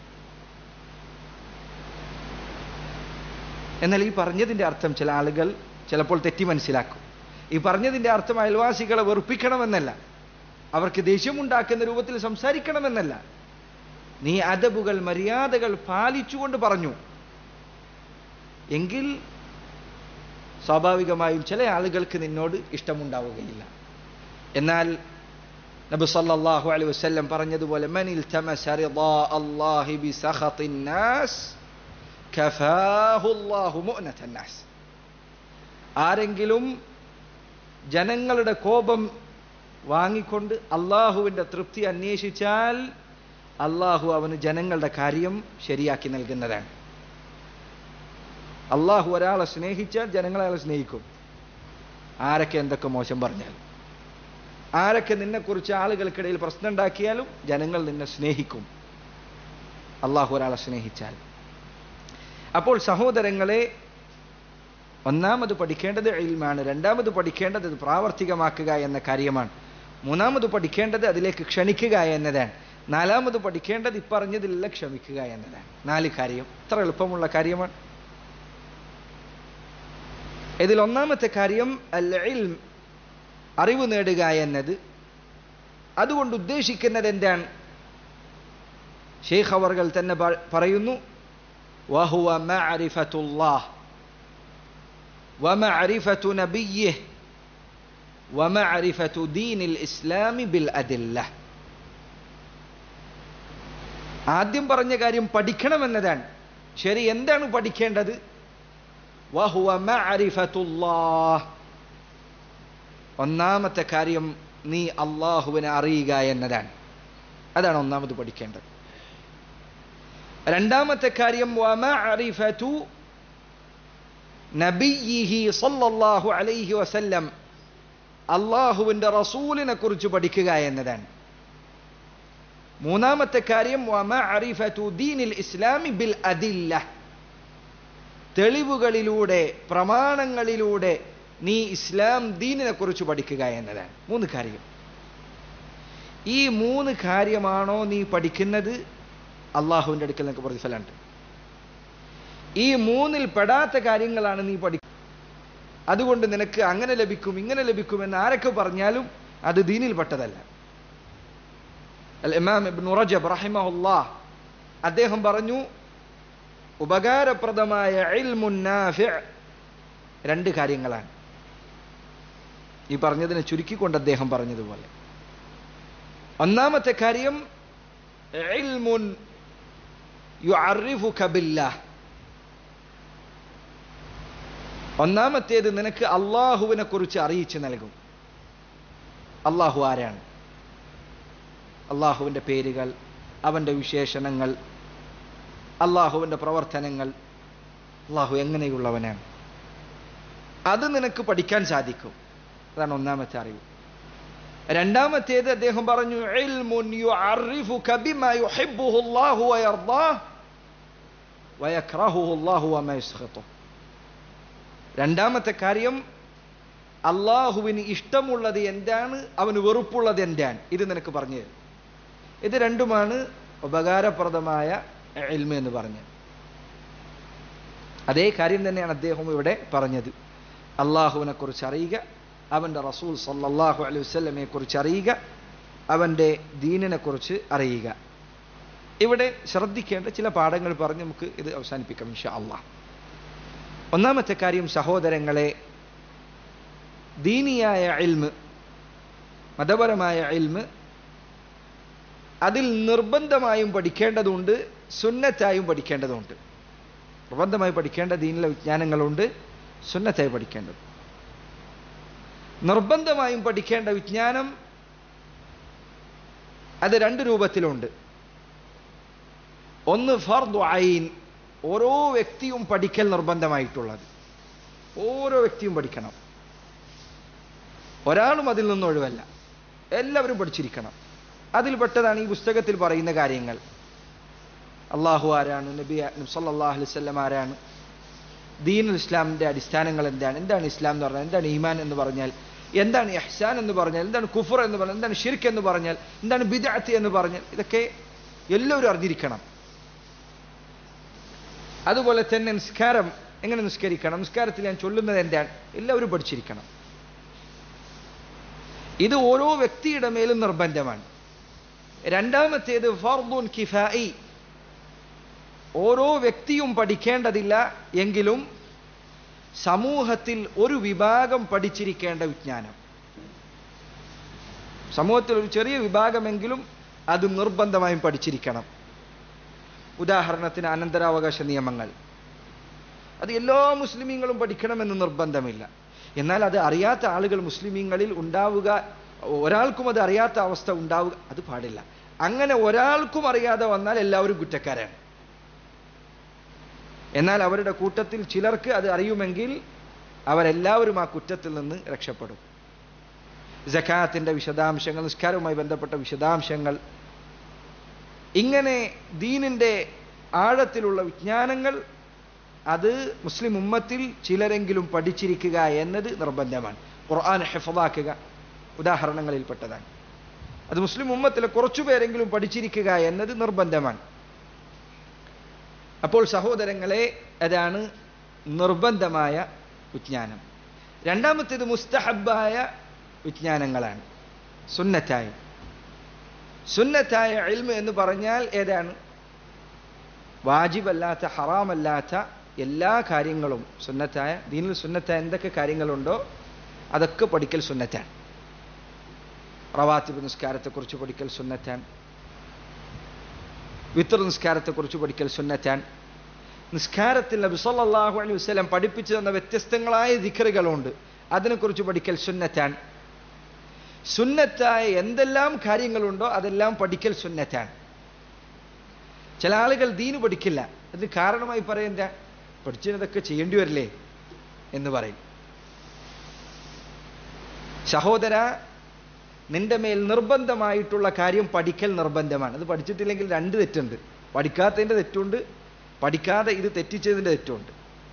എന്നാൽ ഈ പറഞ്ഞതിന്റെ അർത്ഥം ചില ആളുകൾ ചിലപ്പോൾ തെറ്റി മനസ്സിലാക്കും ഈ പറഞ്ഞതിന്റെ അർത്ഥം അയൽവാസികളെ വെറുപ്പിക്കണമെന്നല്ല അവർക്ക് ദേഷ്യമുണ്ടാക്കുന്ന രൂപത്തിൽ സംസാരിക്കണമെന്നല്ല നീ അദബുകൾ മര്യാദകൾ പാലിച്ചുകൊണ്ട് പറഞ്ഞു എങ്കിൽ സ്വാഭാവികമായും ചില ആളുകൾക്ക് നിന്നോട് ഇഷ്ടമുണ്ടാവുകയില്ല എന്നാൽ നബി സല്ലല്ലാഹു അലൈഹി വസല്ലം പറഞ്ഞതുപോലെ മനിൽ തമസ റിദാ അല്ലാഹി ബി സഖത്തിൻ നാസ് കഫാഹു അല്ലാഹു മുഅനതൻ നാസ് ആരെങ്കിലും ജനങ്ങളുടെ കോപം വാങ്ങിക്കൊണ്ട് അള്ളാഹുവിൻ്റെ തൃപ്തി അന്വേഷിച്ചാൽ അള്ളാഹു അവന് ജനങ്ങളുടെ കാര്യം ശരിയാക്കി നൽകുന്നതാണ് അള്ളാഹു ഒരാളെ സ്നേഹിച്ചാൽ ജനങ്ങൾ അയാളെ സ്നേഹിക്കും ആരൊക്കെ എന്തൊക്കെ മോശം പറഞ്ഞാൽ ആരൊക്കെ നിന്നെക്കുറിച്ച് ആളുകൾക്കിടയിൽ പ്രശ്നം ഉണ്ടാക്കിയാലും ജനങ്ങൾ നിന്നെ സ്നേഹിക്കും അള്ളാഹു ഒരാളെ സ്നേഹിച്ചാൽ അപ്പോൾ സഹോദരങ്ങളെ ഒന്നാമത് പഠിക്കേണ്ടത് ഇൽമാണ് രണ്ടാമത് പഠിക്കേണ്ടത് ഇത് പ്രാവർത്തികമാക്കുക എന്ന കാര്യമാണ് മൂന്നാമത് പഠിക്കേണ്ടത് അതിലേക്ക് ക്ഷണിക്കുക എന്നതാണ് നാലാമത് പഠിക്കേണ്ടത് ഇപ്പറഞ്ഞതിലെല്ലാം ക്ഷമിക്കുക എന്നതാണ് നാല് കാര്യം ഇത്ര എളുപ്പമുള്ള കാര്യമാണ് ഇതിൽ ഒന്നാമത്തെ കാര്യം അൽ ഇൽം അറിവ് നേടുക എന്നത് അതുകൊണ്ട് ഉദ്ദേശിക്കുന്നത് എന്താണ് ഷെയ്ഖ് അവർകൾ തന്നെ പറയുന്നു വഹുവ മഅരിഫത്തുല്ലാഹ് ومعرفة نبيه ومعرفة دين الإسلام بالأدلة ആദ്യം പറഞ്ഞ കാര്യം പഠിക്കണമെന്നതാണ് ശരി എന്താണ് പഠിക്കേണ്ടത് വഹുവ മഅരിഫത്തുല്ലാഹ് ഒന്നാമത്തെ കാര്യം നീ അള്ളാഹുവിനെ അറിയുക എന്നതാണ് അതാണ് ഒന്നാമത് പഠിക്കേണ്ടത് രണ്ടാമത്തെ കാര്യം വമഅരിഫതു നബിയിഹി സല്ലല്ലാഹു അലൈഹി വസല്ലം അള്ളാഹുവിന്റെ റസൂലിനെ കുറിച്ച് പഠിക്കുക എന്നതാണ് മൂന്നാമത്തെ കാര്യം വമഅരിഫതു ദീനിൽ ഇസ്ലാമി ബിൽ അദില്ല തെളിവുകളിലൂടെ പ്രമാണങ്ങളിലൂടെ നീ ഇസ്ലാം ദീനിനെ കുറിച്ച് പഠിക്കുക എന്നതാണ് മൂന്ന് കാര്യം ഈ മൂന്ന് കാര്യമാണോ നീ പഠിക്കുന്നത് അള്ളാഹുവിൻ്റെ അടുക്കൽ നിനക്ക് പ്രതിഫലമുണ്ട് ഈ മൂന്നിൽ പെടാത്ത കാര്യങ്ങളാണ് നീ പഠി അതുകൊണ്ട് നിനക്ക് അങ്ങനെ ലഭിക്കും ഇങ്ങനെ ലഭിക്കും എന്ന് ആരൊക്കെ പറഞ്ഞാലും അത് ദീനിൽപ്പെട്ടതല്ല അൽ ഇമാം ഇബ്നു റജബ് റഹിമഹുല്ലാഹ് അദ്ദേഹം പറഞ്ഞു ഉപകാരപ്രദമായ ഇൽമുൻ നാഫിഅ് രണ്ട് കാര്യങ്ങളാണ് ഈ പറഞ്ഞതിനെ ചുരുക്കിക്കൊണ്ട് അദ്ദേഹം പറഞ്ഞതുപോലെ ഒന്നാമത്തെ കാര്യം ഇൽമുൻ യുഅറിഫുക ബില്ലാഹ് ഒന്നാമത്തേത് നിനക്ക് അള്ളാഹുവിനെ കുറിച്ച് അറിയിച്ചു നൽകും അള്ളാഹു ആരാണ് അള്ളാഹുവിൻ്റെ പേരുകൾ അവൻ്റെ വിശേഷണങ്ങൾ അള്ളാഹുവിൻ്റെ പ്രവർത്തനങ്ങൾ അള്ളാഹു എങ്ങനെയുള്ളവനാണ് അത് നിനക്ക് പഠിക്കാൻ സാധിക്കും അതാണ് ഒന്നാമത്തെ അറിവ് രണ്ടാമത്തേത് അദ്ദേഹം പറഞ്ഞു ഇൽമുൻ യുഅറിഫുക ബിമാ യുഹിബ്ബുഹു അല്ലാഹു വയർദാഹ് വയക്റഹുഹു അല്ലാഹു വമാ യസ്ഖതുഹു രണ്ടാമത്തെ കാര്യം അള്ളാഹുവിന് ഇഷ്ടമുള്ളത് എന്താണ് അവന് വെറുപ്പുള്ളത് എന്താണ് ഇത് നിനക്ക് പറഞ്ഞു തരും ഇത് രണ്ടുമാണ് ഉപകാരപ്രദമായ എൽമ എന്ന് പറഞ്ഞത് അതേ കാര്യം തന്നെയാണ് അദ്ദേഹം ഇവിടെ പറഞ്ഞത് അള്ളാഹുവിനെ കുറിച്ച് അറിയുക അവൻ്റെ റസൂൽ സല്ലല്ലാഹു അലൈഹി വസല്ലമയെ കുറിച്ച് അറിയുക അവൻ്റെ ദീനിനെ കുറിച്ച് അറിയുക ഇവിടെ ശ്രദ്ധിക്കേണ്ട ചില പാഠങ്ങൾ പറഞ്ഞ് നമുക്ക് ഇത് അവസാനിപ്പിക്കാം ഇൻഷാ അള്ളാഹ് ഒന്നാമത്തെ കാര്യം സഹോദരങ്ങളെ ദീനിയായ ഇൽമ് മതപരമായ ഇൽമ് അതിൽ നിർബന്ധമായും പഠിക്കേണ്ടതുണ്ട് സുന്നത്തായും പഠിക്കേണ്ടതുണ്ട് നിർബന്ധമായി പഠിക്കേണ്ട ദീനിലെ വിജ്ഞാനങ്ങളുണ്ട് സുന്നത്തായി പഠിക്കേണ്ടത് നിർബന്ധമായും പഠിക്കേണ്ട വിജ്ഞാനം അത് രണ്ട് രൂപത്തിലുണ്ട് ഒന്ന് ഫർദു ഐൻ ഓരോ വ്യക്തിയും പഠിക്കൽ നിർബന്ധമായിട്ടുള്ളത് ഓരോ വ്യക്തിയും പഠിക്കണം ഒരാളും അതിൽ നിന്ന് ഒഴിവല്ല എല്ലാവരും പഠിച്ചിരിക്കണം അതിൽപ്പെട്ടതാണ് ഈ പുസ്തകത്തിൽ പറയുന്ന കാര്യങ്ങൾ അള്ളാഹു ആരാണ് നബി സല്ലാഹു അലൈവല്ലം ആരാണ് ദീനുൽ ഇസ്ലാമിന്റെ അടിസ്ഥാനങ്ങൾ എന്താണ് എന്താണ് ഇസ്ലാം എന്ന് പറഞ്ഞാൽ എന്താണ് ഈമാൻ എന്ന് പറഞ്ഞാൽ എന്താണ് ഇഹ്സാൻ എന്ന് പറഞ്ഞാൽ എന്താണ് കുഫർ എന്ന് പറഞ്ഞാൽ എന്താണ് ഷിർക്ക് എന്ന് പറഞ്ഞാൽ എന്താണ് ബിദഅത്ത് എന്ന് പറഞ്ഞാൽ ഇതൊക്കെ എല്ലാവരും അറിഞ്ഞിരിക്കണം അതുപോലെ തന്നെ നിസ്കാരം എങ്ങനെ നിസ്കരിക്കണം നിസ്കാരത്തിൽ ഞാൻ ചൊല്ലുന്നത് എന്താണ് എല്ലാവരും പഠിച്ചിരിക്കണം ഇത് ഓരോ വ്യക്തിയുടെ മേലും നിർബന്ധമാണ് രണ്ടാമത്തേത് ഫർദുൻ കിഫായി ഓരോ വ്യക്തിയും പഠിക്കേണ്ടതില്ല എങ്കിലും സമൂഹത്തിൽ ഒരു വിഭാഗം പഠിച്ചിരിക്കേണ്ട വിജ്ഞാനം സമൂഹത്തിൽ ഒരു ചെറിയ വിഭാഗമെങ്കിലും അത് നിർബന്ധമായും പഠിച്ചിരിക്കണം ഉദാഹരണത്തിന് അനന്തരാവകാശ നിയമങ്ങൾ അത് എല്ലാ മുസ്ലിമീങ്ങളും പഠിക്കണമെന്ന് നിർബന്ധമില്ല എന്നാൽ അത് അറിയാത്ത ആളുകൾ മുസ്ലിമീങ്ങളിൽ ഉണ്ടാവുക ഒരാൾക്കും അത് അറിയാത്ത അവസ്ഥ ഉണ്ടാവുക അത് പാടില്ല അങ്ങനെ ഒരാൾക്കും അറിയാതെ വന്നാൽ എല്ലാവരും കുറ്റക്കാരാണ് എന്നാൽ അവരുടെ കൂട്ടത്തിൽ ചിലർക്ക് അത് അറിയുമെങ്കിൽ അവരെല്ലാവരും ആ കുറ്റത്തിൽ നിന്ന് രക്ഷപ്പെടും ജക്കാത്തിന്റെ വിശദാംശങ്ങൾ നിസ്കാരവുമായി ബന്ധപ്പെട്ട വിശദാംശങ്ങൾ ഇങ്ങനെ ദീനിന്റെ ആഴത്തിലുള്ള വിജ്ഞാനങ്ങൾ അത് മുസ്ലിം ഉമ്മത്തിൽ ചിലരെങ്കിലും പഠിച്ചിരിക്കുക എന്നത് നിർബന്ധമാണ് ഖുർആൻ ഹെഫതാക്കുക ഉദാഹരണങ്ങളിൽപ്പെട്ടതാണ് അത് മുസ്ലിം ഉമ്മത്തിലെ കുറച്ചുപേരെങ്കിലും പഠിച്ചിരിക്കുക എന്നത് നിർബന്ധമാണ് അപ്പോൾ സഹോദരങ്ങളെ അതാണ് നിർബന്ധമായ വിജ്ഞാനം രണ്ടാമത്തേത് മുസ്തഹബായ വിജ്ഞാനങ്ങളാണ് സുന്നത്തായ സുന്നത്തായ ഇൽമ എന്ന് പറഞ്ഞാൽ ഏതാണ് വാജിബല്ലാത്ത ഹറാമല്ലാത്ത എല്ലാ കാര്യങ്ങളും സുന്നത്തായ ദീനിൽ സുന്നത്തായ എന്തൊക്കെ കാര്യങ്ങളുണ്ടോ അതൊക്കെ പഠിക്കൽ സുന്നത്താണ് റവാത്തിബ് നിസ്കാരത്തെക്കുറിച്ച് പഠിക്കൽ സുന്നത്താൻ വിത്തർ നിസ്കാരത്തെക്കുറിച്ച് പഠിക്കൽ സുന്നത്താൻ നിസ്കാരത്തിൽ നബി സല്ലല്ലാഹു അലൈഹി വസല്ലം പഠിപ്പിച്ചു തന്ന വ്യത്യസ്തങ്ങളായ ദിക്കറുകളുണ്ട് അതിനെക്കുറിച്ച് പഠിക്കൽ സുന്നത്താണ് സുന്നത്തായ എന്തെല്ലാം കാര്യങ്ങളുണ്ടോ അതെല്ലാം പഠിക്കൽ സുന്നത്താണ് ചില ആളുകൾ ദീന് പഠിക്കില്ല അതിന് കാരണമായി പറയുന്ന പഠിച്ചതൊക്കെ ചെയ്യേണ്ടി വരില്ലേ എന്ന് പറയും സഹോദര നിന്റെ മേൽ നിർബന്ധമായിട്ടുള്ള കാര്യം പഠിക്കൽ നിർബന്ധമാണ് അത് പഠിച്ചിട്ടില്ലെങ്കിൽ രണ്ട് തെറ്റുണ്ട് പഠിക്കാത്തതിൻ്റെ തെറ്റുണ്ട് പഠിക്കാതെ ഇത് തെറ്റിച്ചതിൻ്റെ തെറ്റുണ്ട്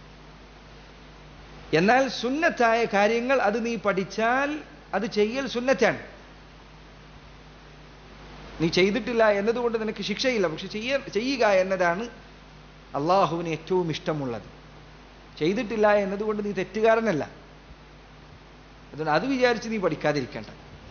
എന്നാൽ സുന്നത്തായ കാര്യങ്ങൾ അത് നീ പഠിച്ചാൽ അത് ചെയ്യൽ സുന്നത്താണ് നീ ചെയ്തിട്ടില്ല എന്നതുകൊണ്ട് നിനക്ക് ശിക്ഷയില്ല പക്ഷെ ചെയ്യ ചെയ്യുക എന്നതാണ് അള്ളാഹുവിന് ഏറ്റവും ഇഷ്ടമുള്ളത് ചെയ്തിട്ടില്ല എന്നതുകൊണ്ട് നീ തെറ്റുകാരനല്ല അതുകൊണ്ട് അത് വിചാരിച്ച് നീ പഠിക്കാതിരിക്കേണ്ട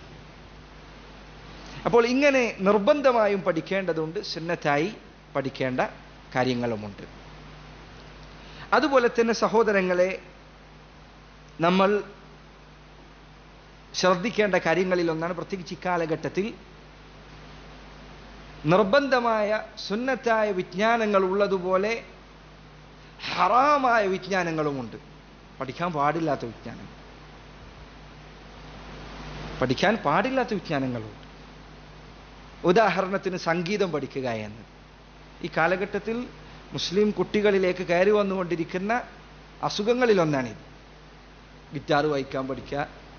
അപ്പോൾ ഇങ്ങനെ നിർബന്ധമായും പഠിക്കേണ്ടതുണ്ട് സുന്നത്തായി പഠിക്കേണ്ട കാര്യങ്ങളുമുണ്ട് അതുപോലെ തന്നെ സഹോദരങ്ങളെ നമ്മൾ ശ്രദ്ധിക്കേണ്ട കാര്യങ്ങളിൽ ഒന്നാണ് പ്രത്യേകിച്ച് ഇക്കാലഘട്ടത്തിൽ നിർബന്ധമായ സുന്നത്തായ വിജ്ഞാനങ്ങൾ ഉള്ളതുപോലെ ഹറാമായ വിജ്ഞാനങ്ങളുമുണ്ട് പഠിക്കാൻ പാടില്ലാത്ത വിജ്ഞാനം പഠിക്കാൻ പാടില്ലാത്ത വിജ്ഞാനങ്ങളുണ്ട് ഉദാഹരണത്തിന് സംഗീതം പഠിക്കുക എന്ന് ഈ കാലഘട്ടത്തിൽ മുസ്ലിം കുട്ടികളിലേക്ക് കയറി വന്നുകൊണ്ടിരിക്കുന്ന അസുഖങ്ങളിലൊന്നാണിത് ഗിറ്റാർ വായിക്കാൻ പഠിക്കുക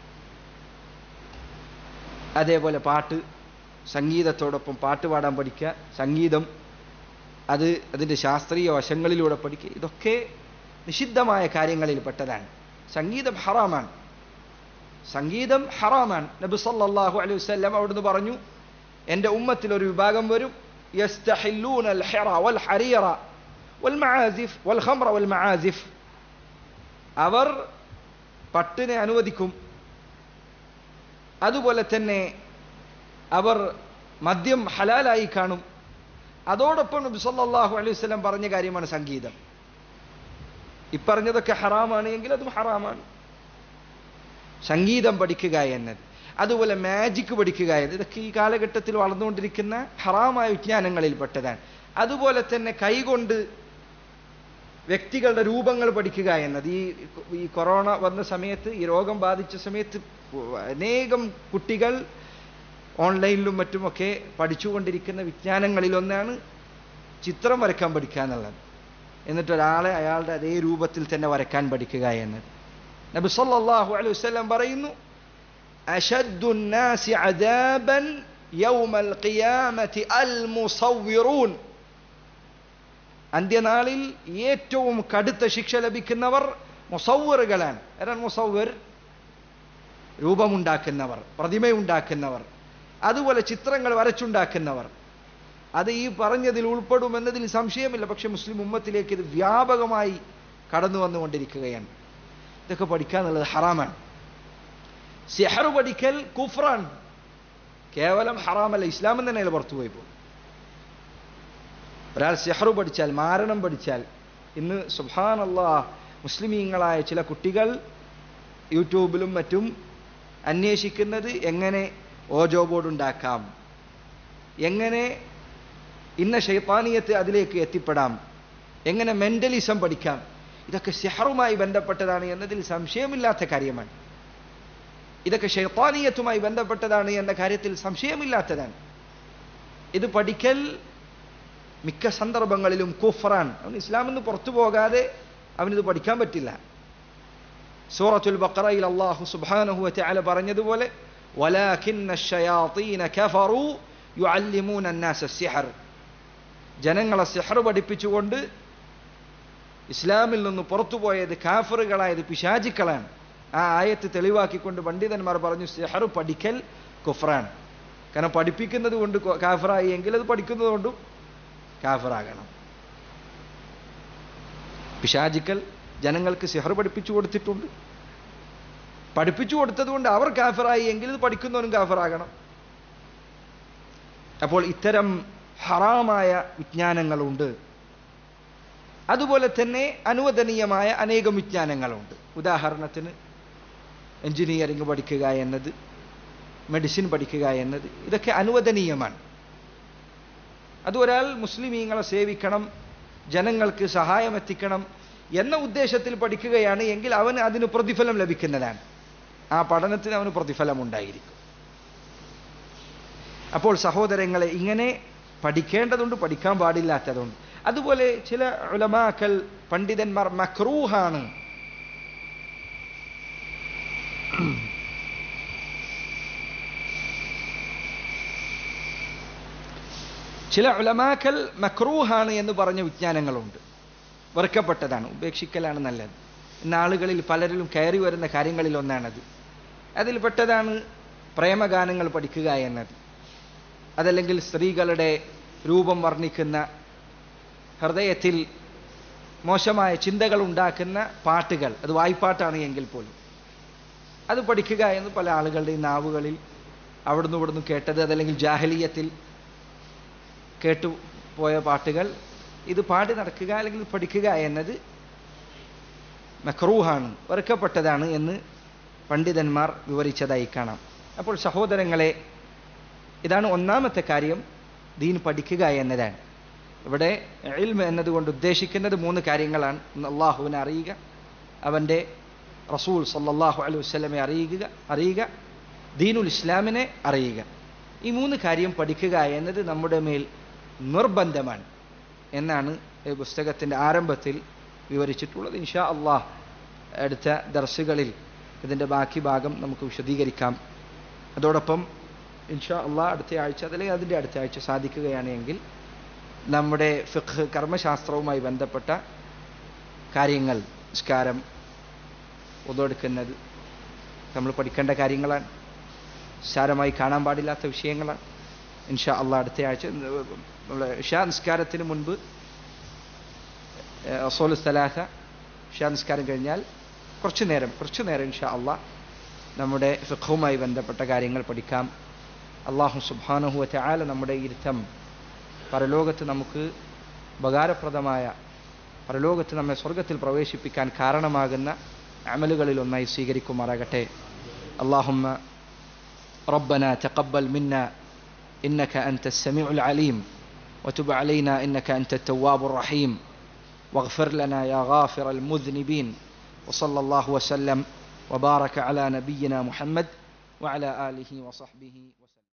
അതേപോലെ പാട്ട് സംഗീതത്തോടൊപ്പം പാട്ട് പാടാൻ പഠിക്കുക സംഗീതം അത് അതിൻ്റെ ശാസ്ത്രീയ വശങ്ങളിലൂടെ പഠിക്കുക ഇതൊക്കെ നിഷിദ്ധമായ കാര്യങ്ങളിൽ പെട്ടതാണ് സംഗീതം ഹറാമാണ് സംഗീതം ഹറാമാണ് നബി സല്ലല്ലാഹു അലൈഹി വസല്ലം അവിടുന്ന് പറഞ്ഞു എൻ്റെ ഉമ്മത്തിൽ ഒരു വിഭാഗം വരും യസ്തഹില്ലൂന الحر والحرير والمعازف والخمر والمعازف അവർ പട്ടിനെ അനുവദിക്കും അതുപോലെ തന്നെ അവർ മദ്യം ഹലാലായി കാണും അതോടൊപ്പം നബി സല്ലല്ലാഹു അലൈഹി വസല്ലം പറഞ്ഞ കാര്യമാണ് സംഗീതം ഇപ്പറഞ്ഞതൊക്കെ ഹറാമാണ് എങ്കിൽ അതും ഹറാമാണ് സംഗീതം പഠിക്കുക എന്നത് അതുപോലെ മാജിക് പഠിക്കുക എന്നത് ഇതൊക്കെ ഈ കാലഘട്ടത്തിൽ വളർന്നുകൊണ്ടിരിക്കുന്ന ഹറാമായ വിജ്ഞാനങ്ങളിൽ പെട്ടതാണ് അതുപോലെ തന്നെ കൈകൊണ്ട് വ്യക്തികളുടെ രൂപങ്ങൾ പഠിക്കുക എന്നത് ഈ ഈ കൊറോണ വന്ന സമയത്ത് ഈ രോഗം ബാധിച്ച സമയത്ത് അനേകം കുട്ടികൾ ഓൺലൈനിലും മറ്റുമൊക്കെ പഠിച്ചുകൊണ്ടിരിക്കുന്ന വിജ്ഞാനങ്ങളിലൊന്നാണ് ചിത്രം വരയ്ക്കാൻ പഠിക്കുക എന്നുള്ളത് എന്നിട്ട് ഒരാളെ അയാളുടെ അതേ രൂപത്തിൽ തന്നെ വരയ്ക്കാൻ പഠിക്കുക എന്നത് നബി സല്ലല്ലാഹു അലൈഹി വസല്ലം പറയുന്നു അശദ്ദു الناس عذابا يوم القيامة المصورون അന്ത്യനാളിൽ ഏറ്റവും കടുത്ത ശിക്ഷ ലഭിക്കുന്നവർ മുസവറുകളാണ് ആരാണ് മുസവർ രൂപമുണ്ടാക്കുന്നവർ പ്രതിമയുണ്ടാക്കുന്നവർ അതുപോലെ ചിത്രങ്ങൾ വരച്ചുണ്ടാക്കുന്നവർ അത് ഈ പറഞ്ഞതിൽ ഉൾപ്പെടുമെന്നതിൽ സംശയമില്ല പക്ഷെ മുസ്ലിം ഉമ്മത്തിലേക്ക് ഇത് വ്യാപകമായി കടന്നു വന്നുകൊണ്ടിരിക്കുകയാണ് ഇതൊക്കെ പഠിക്കുക എന്നുള്ളത് ഹറാമാണ് സിഹർ പഠിക്കൽ കുഫ്രാൻ കേവലം ഹറാമല്ല ഇസ്ലാമിൽ തന്നെയല്ല പുറത്തുപോയി പോകും ഒരാൾ സിഹർ പഠിച്ചാൽ മാരണം പഠിച്ചാൽ ഇന്ന് സുഹാനല്ലാ മുസ്ലിമീങ്ങളായ ചില കുട്ടികൾ യൂട്യൂബിലും മറ്റും അന്വേഷിക്കുന്നത് എങ്ങനെ ഓജോ ബോർഡ് ഉണ്ടാക്കാം എങ്ങനെ ഇന്ന ഷെയ്ത്താനിയത്ത് അതിലേക്ക് എത്തിപ്പെടാം എങ്ങനെ മെന്റലിസം പഠിക്കാം ഇതൊക്കെ സിഹറുമായി ബന്ധപ്പെട്ടതാണ് എന്നതിൽ സംശയമില്ലാത്ത കാര്യമാണ് ഇതൊക്കെ ഷെയ്ത്താനീയത്തുമായി ബന്ധപ്പെട്ടതാണ് എന്ന കാര്യത്തിൽ സംശയമില്ലാത്തതാണ് ഇത് പഠിക്കൽ മിക്ക സന്ദർഭങ്ങളിലും കുഫറാൻ അവൻ ഇസ്ലാമിൽ നിന്ന് പുറത്തു പോകാതെ അവനിത് പഠിക്കാൻ പറ്റില്ല സൂറത്തുൽ ബഖറയിൽ അള്ളാഹു സുബ്ഹാനഹു വതആല പറഞ്ഞതുപോലെ വലാകിന്ന الشياطين كفروا يعلمون الناس السحر ജനങ്ങളെ സിഹർ പഠിപ്പിച്ചുകൊണ്ട് ഇസ്ലാമിൽ നിന്ന് പുറത്തുപോയത് കാഫറുകളായത് പിശാചിക്കളാണ് ആ ആയത്ത് തെളിവാക്കിക്കൊണ്ട് പണ്ഡിതന്മാർ പറഞ്ഞു സിഹർ പഠിക്കൽ കുഫറാണ് കാരണം പഠിപ്പിക്കുന്നത് കൊണ്ട് കാഫറായി എങ്കിൽ അത് പഠിക്കുന്നത് കൊണ്ടും കാഫറാകണം പിശാചിക്കൽ ജനങ്ങൾക്ക് സിഹർ പഠിപ്പിച്ചു കൊടുത്തിട്ടുണ്ട് പഠിപ്പിച്ചു കൊടുത്തതുകൊണ്ട് അവർ കാഫറായി എങ്കിൽ ഇത് പഠിക്കുന്നവനും കാഫറാകണം അപ്പോൾ ഇത്തരം ഹറാമായ വിജ്ഞാനങ്ങളുണ്ട് അതുപോലെ തന്നെ അനുവദനീയമായ അനേകം വിജ്ഞാനങ്ങളുണ്ട് ഉദാഹരണത്തിന് എഞ്ചിനീയറിംഗ് പഠിക്കുക എന്നത് മെഡിസിൻ പഠിക്കുക എന്നത് ഇതൊക്കെ അനുവദനീയമാണ് അത് ഒരാൾ മുസ്ലിമീങ്ങളെ സേവിക്കണം ജനങ്ങൾക്ക് സഹായം എത്തിക്കണം എന്ന ഉദ്ദേശത്തിൽ പഠിക്കുകയാണ് എങ്കിൽ അവന് അതിന് പ്രതിഫലം ലഭിക്കുന്നതാണ് ആ പഠനത്തിന് അവന് പ്രതിഫലം ഉണ്ടായിരിക്കും അപ്പോൾ സഹോദരങ്ങളെ ഇങ്ങനെ പഠിക്കേണ്ടതുണ്ട് പഠിക്കാൻ പാടില്ലാത്തതുണ്ട് അതുപോലെ ചില ഉലമാക്കൽ പണ്ഡിതന്മാർ മക്രൂഹാണ് ചില ഉലമാക്കൽ മക്രൂഹാണ് എന്ന് പറഞ്ഞ വിജ്ഞാനങ്ങളുണ്ട് വെറുക്കപ്പെട്ടതാണ് ഉപേക്ഷിക്കലാണ് നല്ലത് ഇന്ന് ആളുകളിൽ പലരിലും കയറി വരുന്ന കാര്യങ്ങളിൽ ഒന്നാണത് അതിൽപ്പെട്ടതാണ് പ്രേമഗാനങ്ങൾ പഠിക്കുക എന്നത് അതല്ലെങ്കിൽ സ്ത്രീകളുടെ രൂപം വർണ്ണിക്കുന്ന ഹൃദയത്തിൽ മോശമായ ചിന്തകൾ ഉണ്ടാക്കുന്ന പാട്ടുകൾ അത് വായ്പാട്ടാണ് എങ്കിൽ പോലും അത് പഠിക്കുക എന്ന് പല ആളുകളുടെയും നാവുകളിൽ അവിടുന്ന് ഇവിടുന്ന് കേട്ടത് അതല്ലെങ്കിൽ ജാഹലീയത്തിൽ കേട്ടു പോയ പാട്ടുകൾ ഇത് പാടി നടക്കുക അല്ലെങ്കിൽ പഠിക്കുക എന്നത് മക്രൂഹാണ് വെറുക്കപ്പെട്ടതാണ് എന്ന് പണ്ഡിതന്മാർ വിവരിച്ചതായി കാണാം അപ്പോൾ സഹോദരങ്ങളെ ഇതാണ് ഒന്നാമത്തെ കാര്യം ദീൻ പഠിക്കുക എന്നതാണ് ഇവിടെ ഇൽമ എന്നതുകൊണ്ട് ഉദ്ദേശിക്കുന്നത് മൂന്ന് കാര്യങ്ങളാണ് ഒന്ന് അള്ളാഹുവിനെ അറിയുക അവൻ്റെ റസൂൽ സല്ലല്ലാഹു അലൈഹി വസല്ലമെ അറിയുക അറിയുക ദീനുൽ ഇസ്ലാമിനെ അറിയുക ഈ മൂന്ന് കാര്യം പഠിക്കുക എന്നത് നമ്മുടെ മേൽ നിർബന്ധമാണ് എന്നാണ് ഈ പുസ്തകത്തിൻ്റെ ആരംഭത്തിൽ വിവരിച്ചിട്ടുള്ളത് ഇൻഷാ അള്ളാഹ് അടുത്ത ദർസുകളിൽ ഇതിൻ്റെ ബാക്കി ഭാഗം നമുക്ക് വിശദീകരിക്കാം അതോടൊപ്പം ഇൻഷാ അള്ളാഹ് അടുത്ത ആഴ്ച അതല്ലെങ്കിൽ അതിൻ്റെ അടുത്ത ആഴ്ച സാധിക്കുകയാണ് എങ്കിൽ നമ്മുടെ ഫിഖ് കർമ്മശാസ്ത്രവുമായി ബന്ധപ്പെട്ട കാര്യങ്ങൾ നിസ്കാരം ഒതെടുക്കുന്നത് നമ്മൾ പഠിക്കേണ്ട കാര്യങ്ങളാണ് നിസ്സാരമായി കാണാൻ പാടില്ലാത്ത വിഷയങ്ങളാണ് ഇൻഷാ അള്ളാഹ് അടുത്ത ആഴ്ച നമ്മുടെ ഇഷാ നിസ്കാരത്തിന് മുൻപ് അസോൽ സ്ഥലാഹ ഇഷാ നിസ്കാരം കഴിഞ്ഞാൽ കുറച്ചു നേരം കുറച്ചു നേരം ഇൻഷാ അള്ളാഹ് നമ്മുടെ ഫിഖുമായി ബന്ധപ്പെട്ട കാര്യങ്ങൾ പഠിക്കാം അള്ളാഹു സുബാനഹുവത്തെ ആല നമ്മുടെ ഇരുത്തം പരലോകത്ത് നമുക്ക് ഉപകാരപ്രദമായ പരലോകത്ത് നമ്മെ സ്വർഗത്തിൽ പ്രവേശിപ്പിക്കാൻ കാരണമാകുന്ന അമലുകളിൽ ഒന്നായി സ്വീകരിക്കുമാറാകട്ടെ അള്ളാഹുമ്മ ربنا تقبل منا إنك أنت السميع العليم وتب علينا إنك أنت التواب الرحيم واغفر لنا يا غافر المذنبين وصلى الله وسلم وبارك على نبينا محمد وعلى آله وصحبه وسلم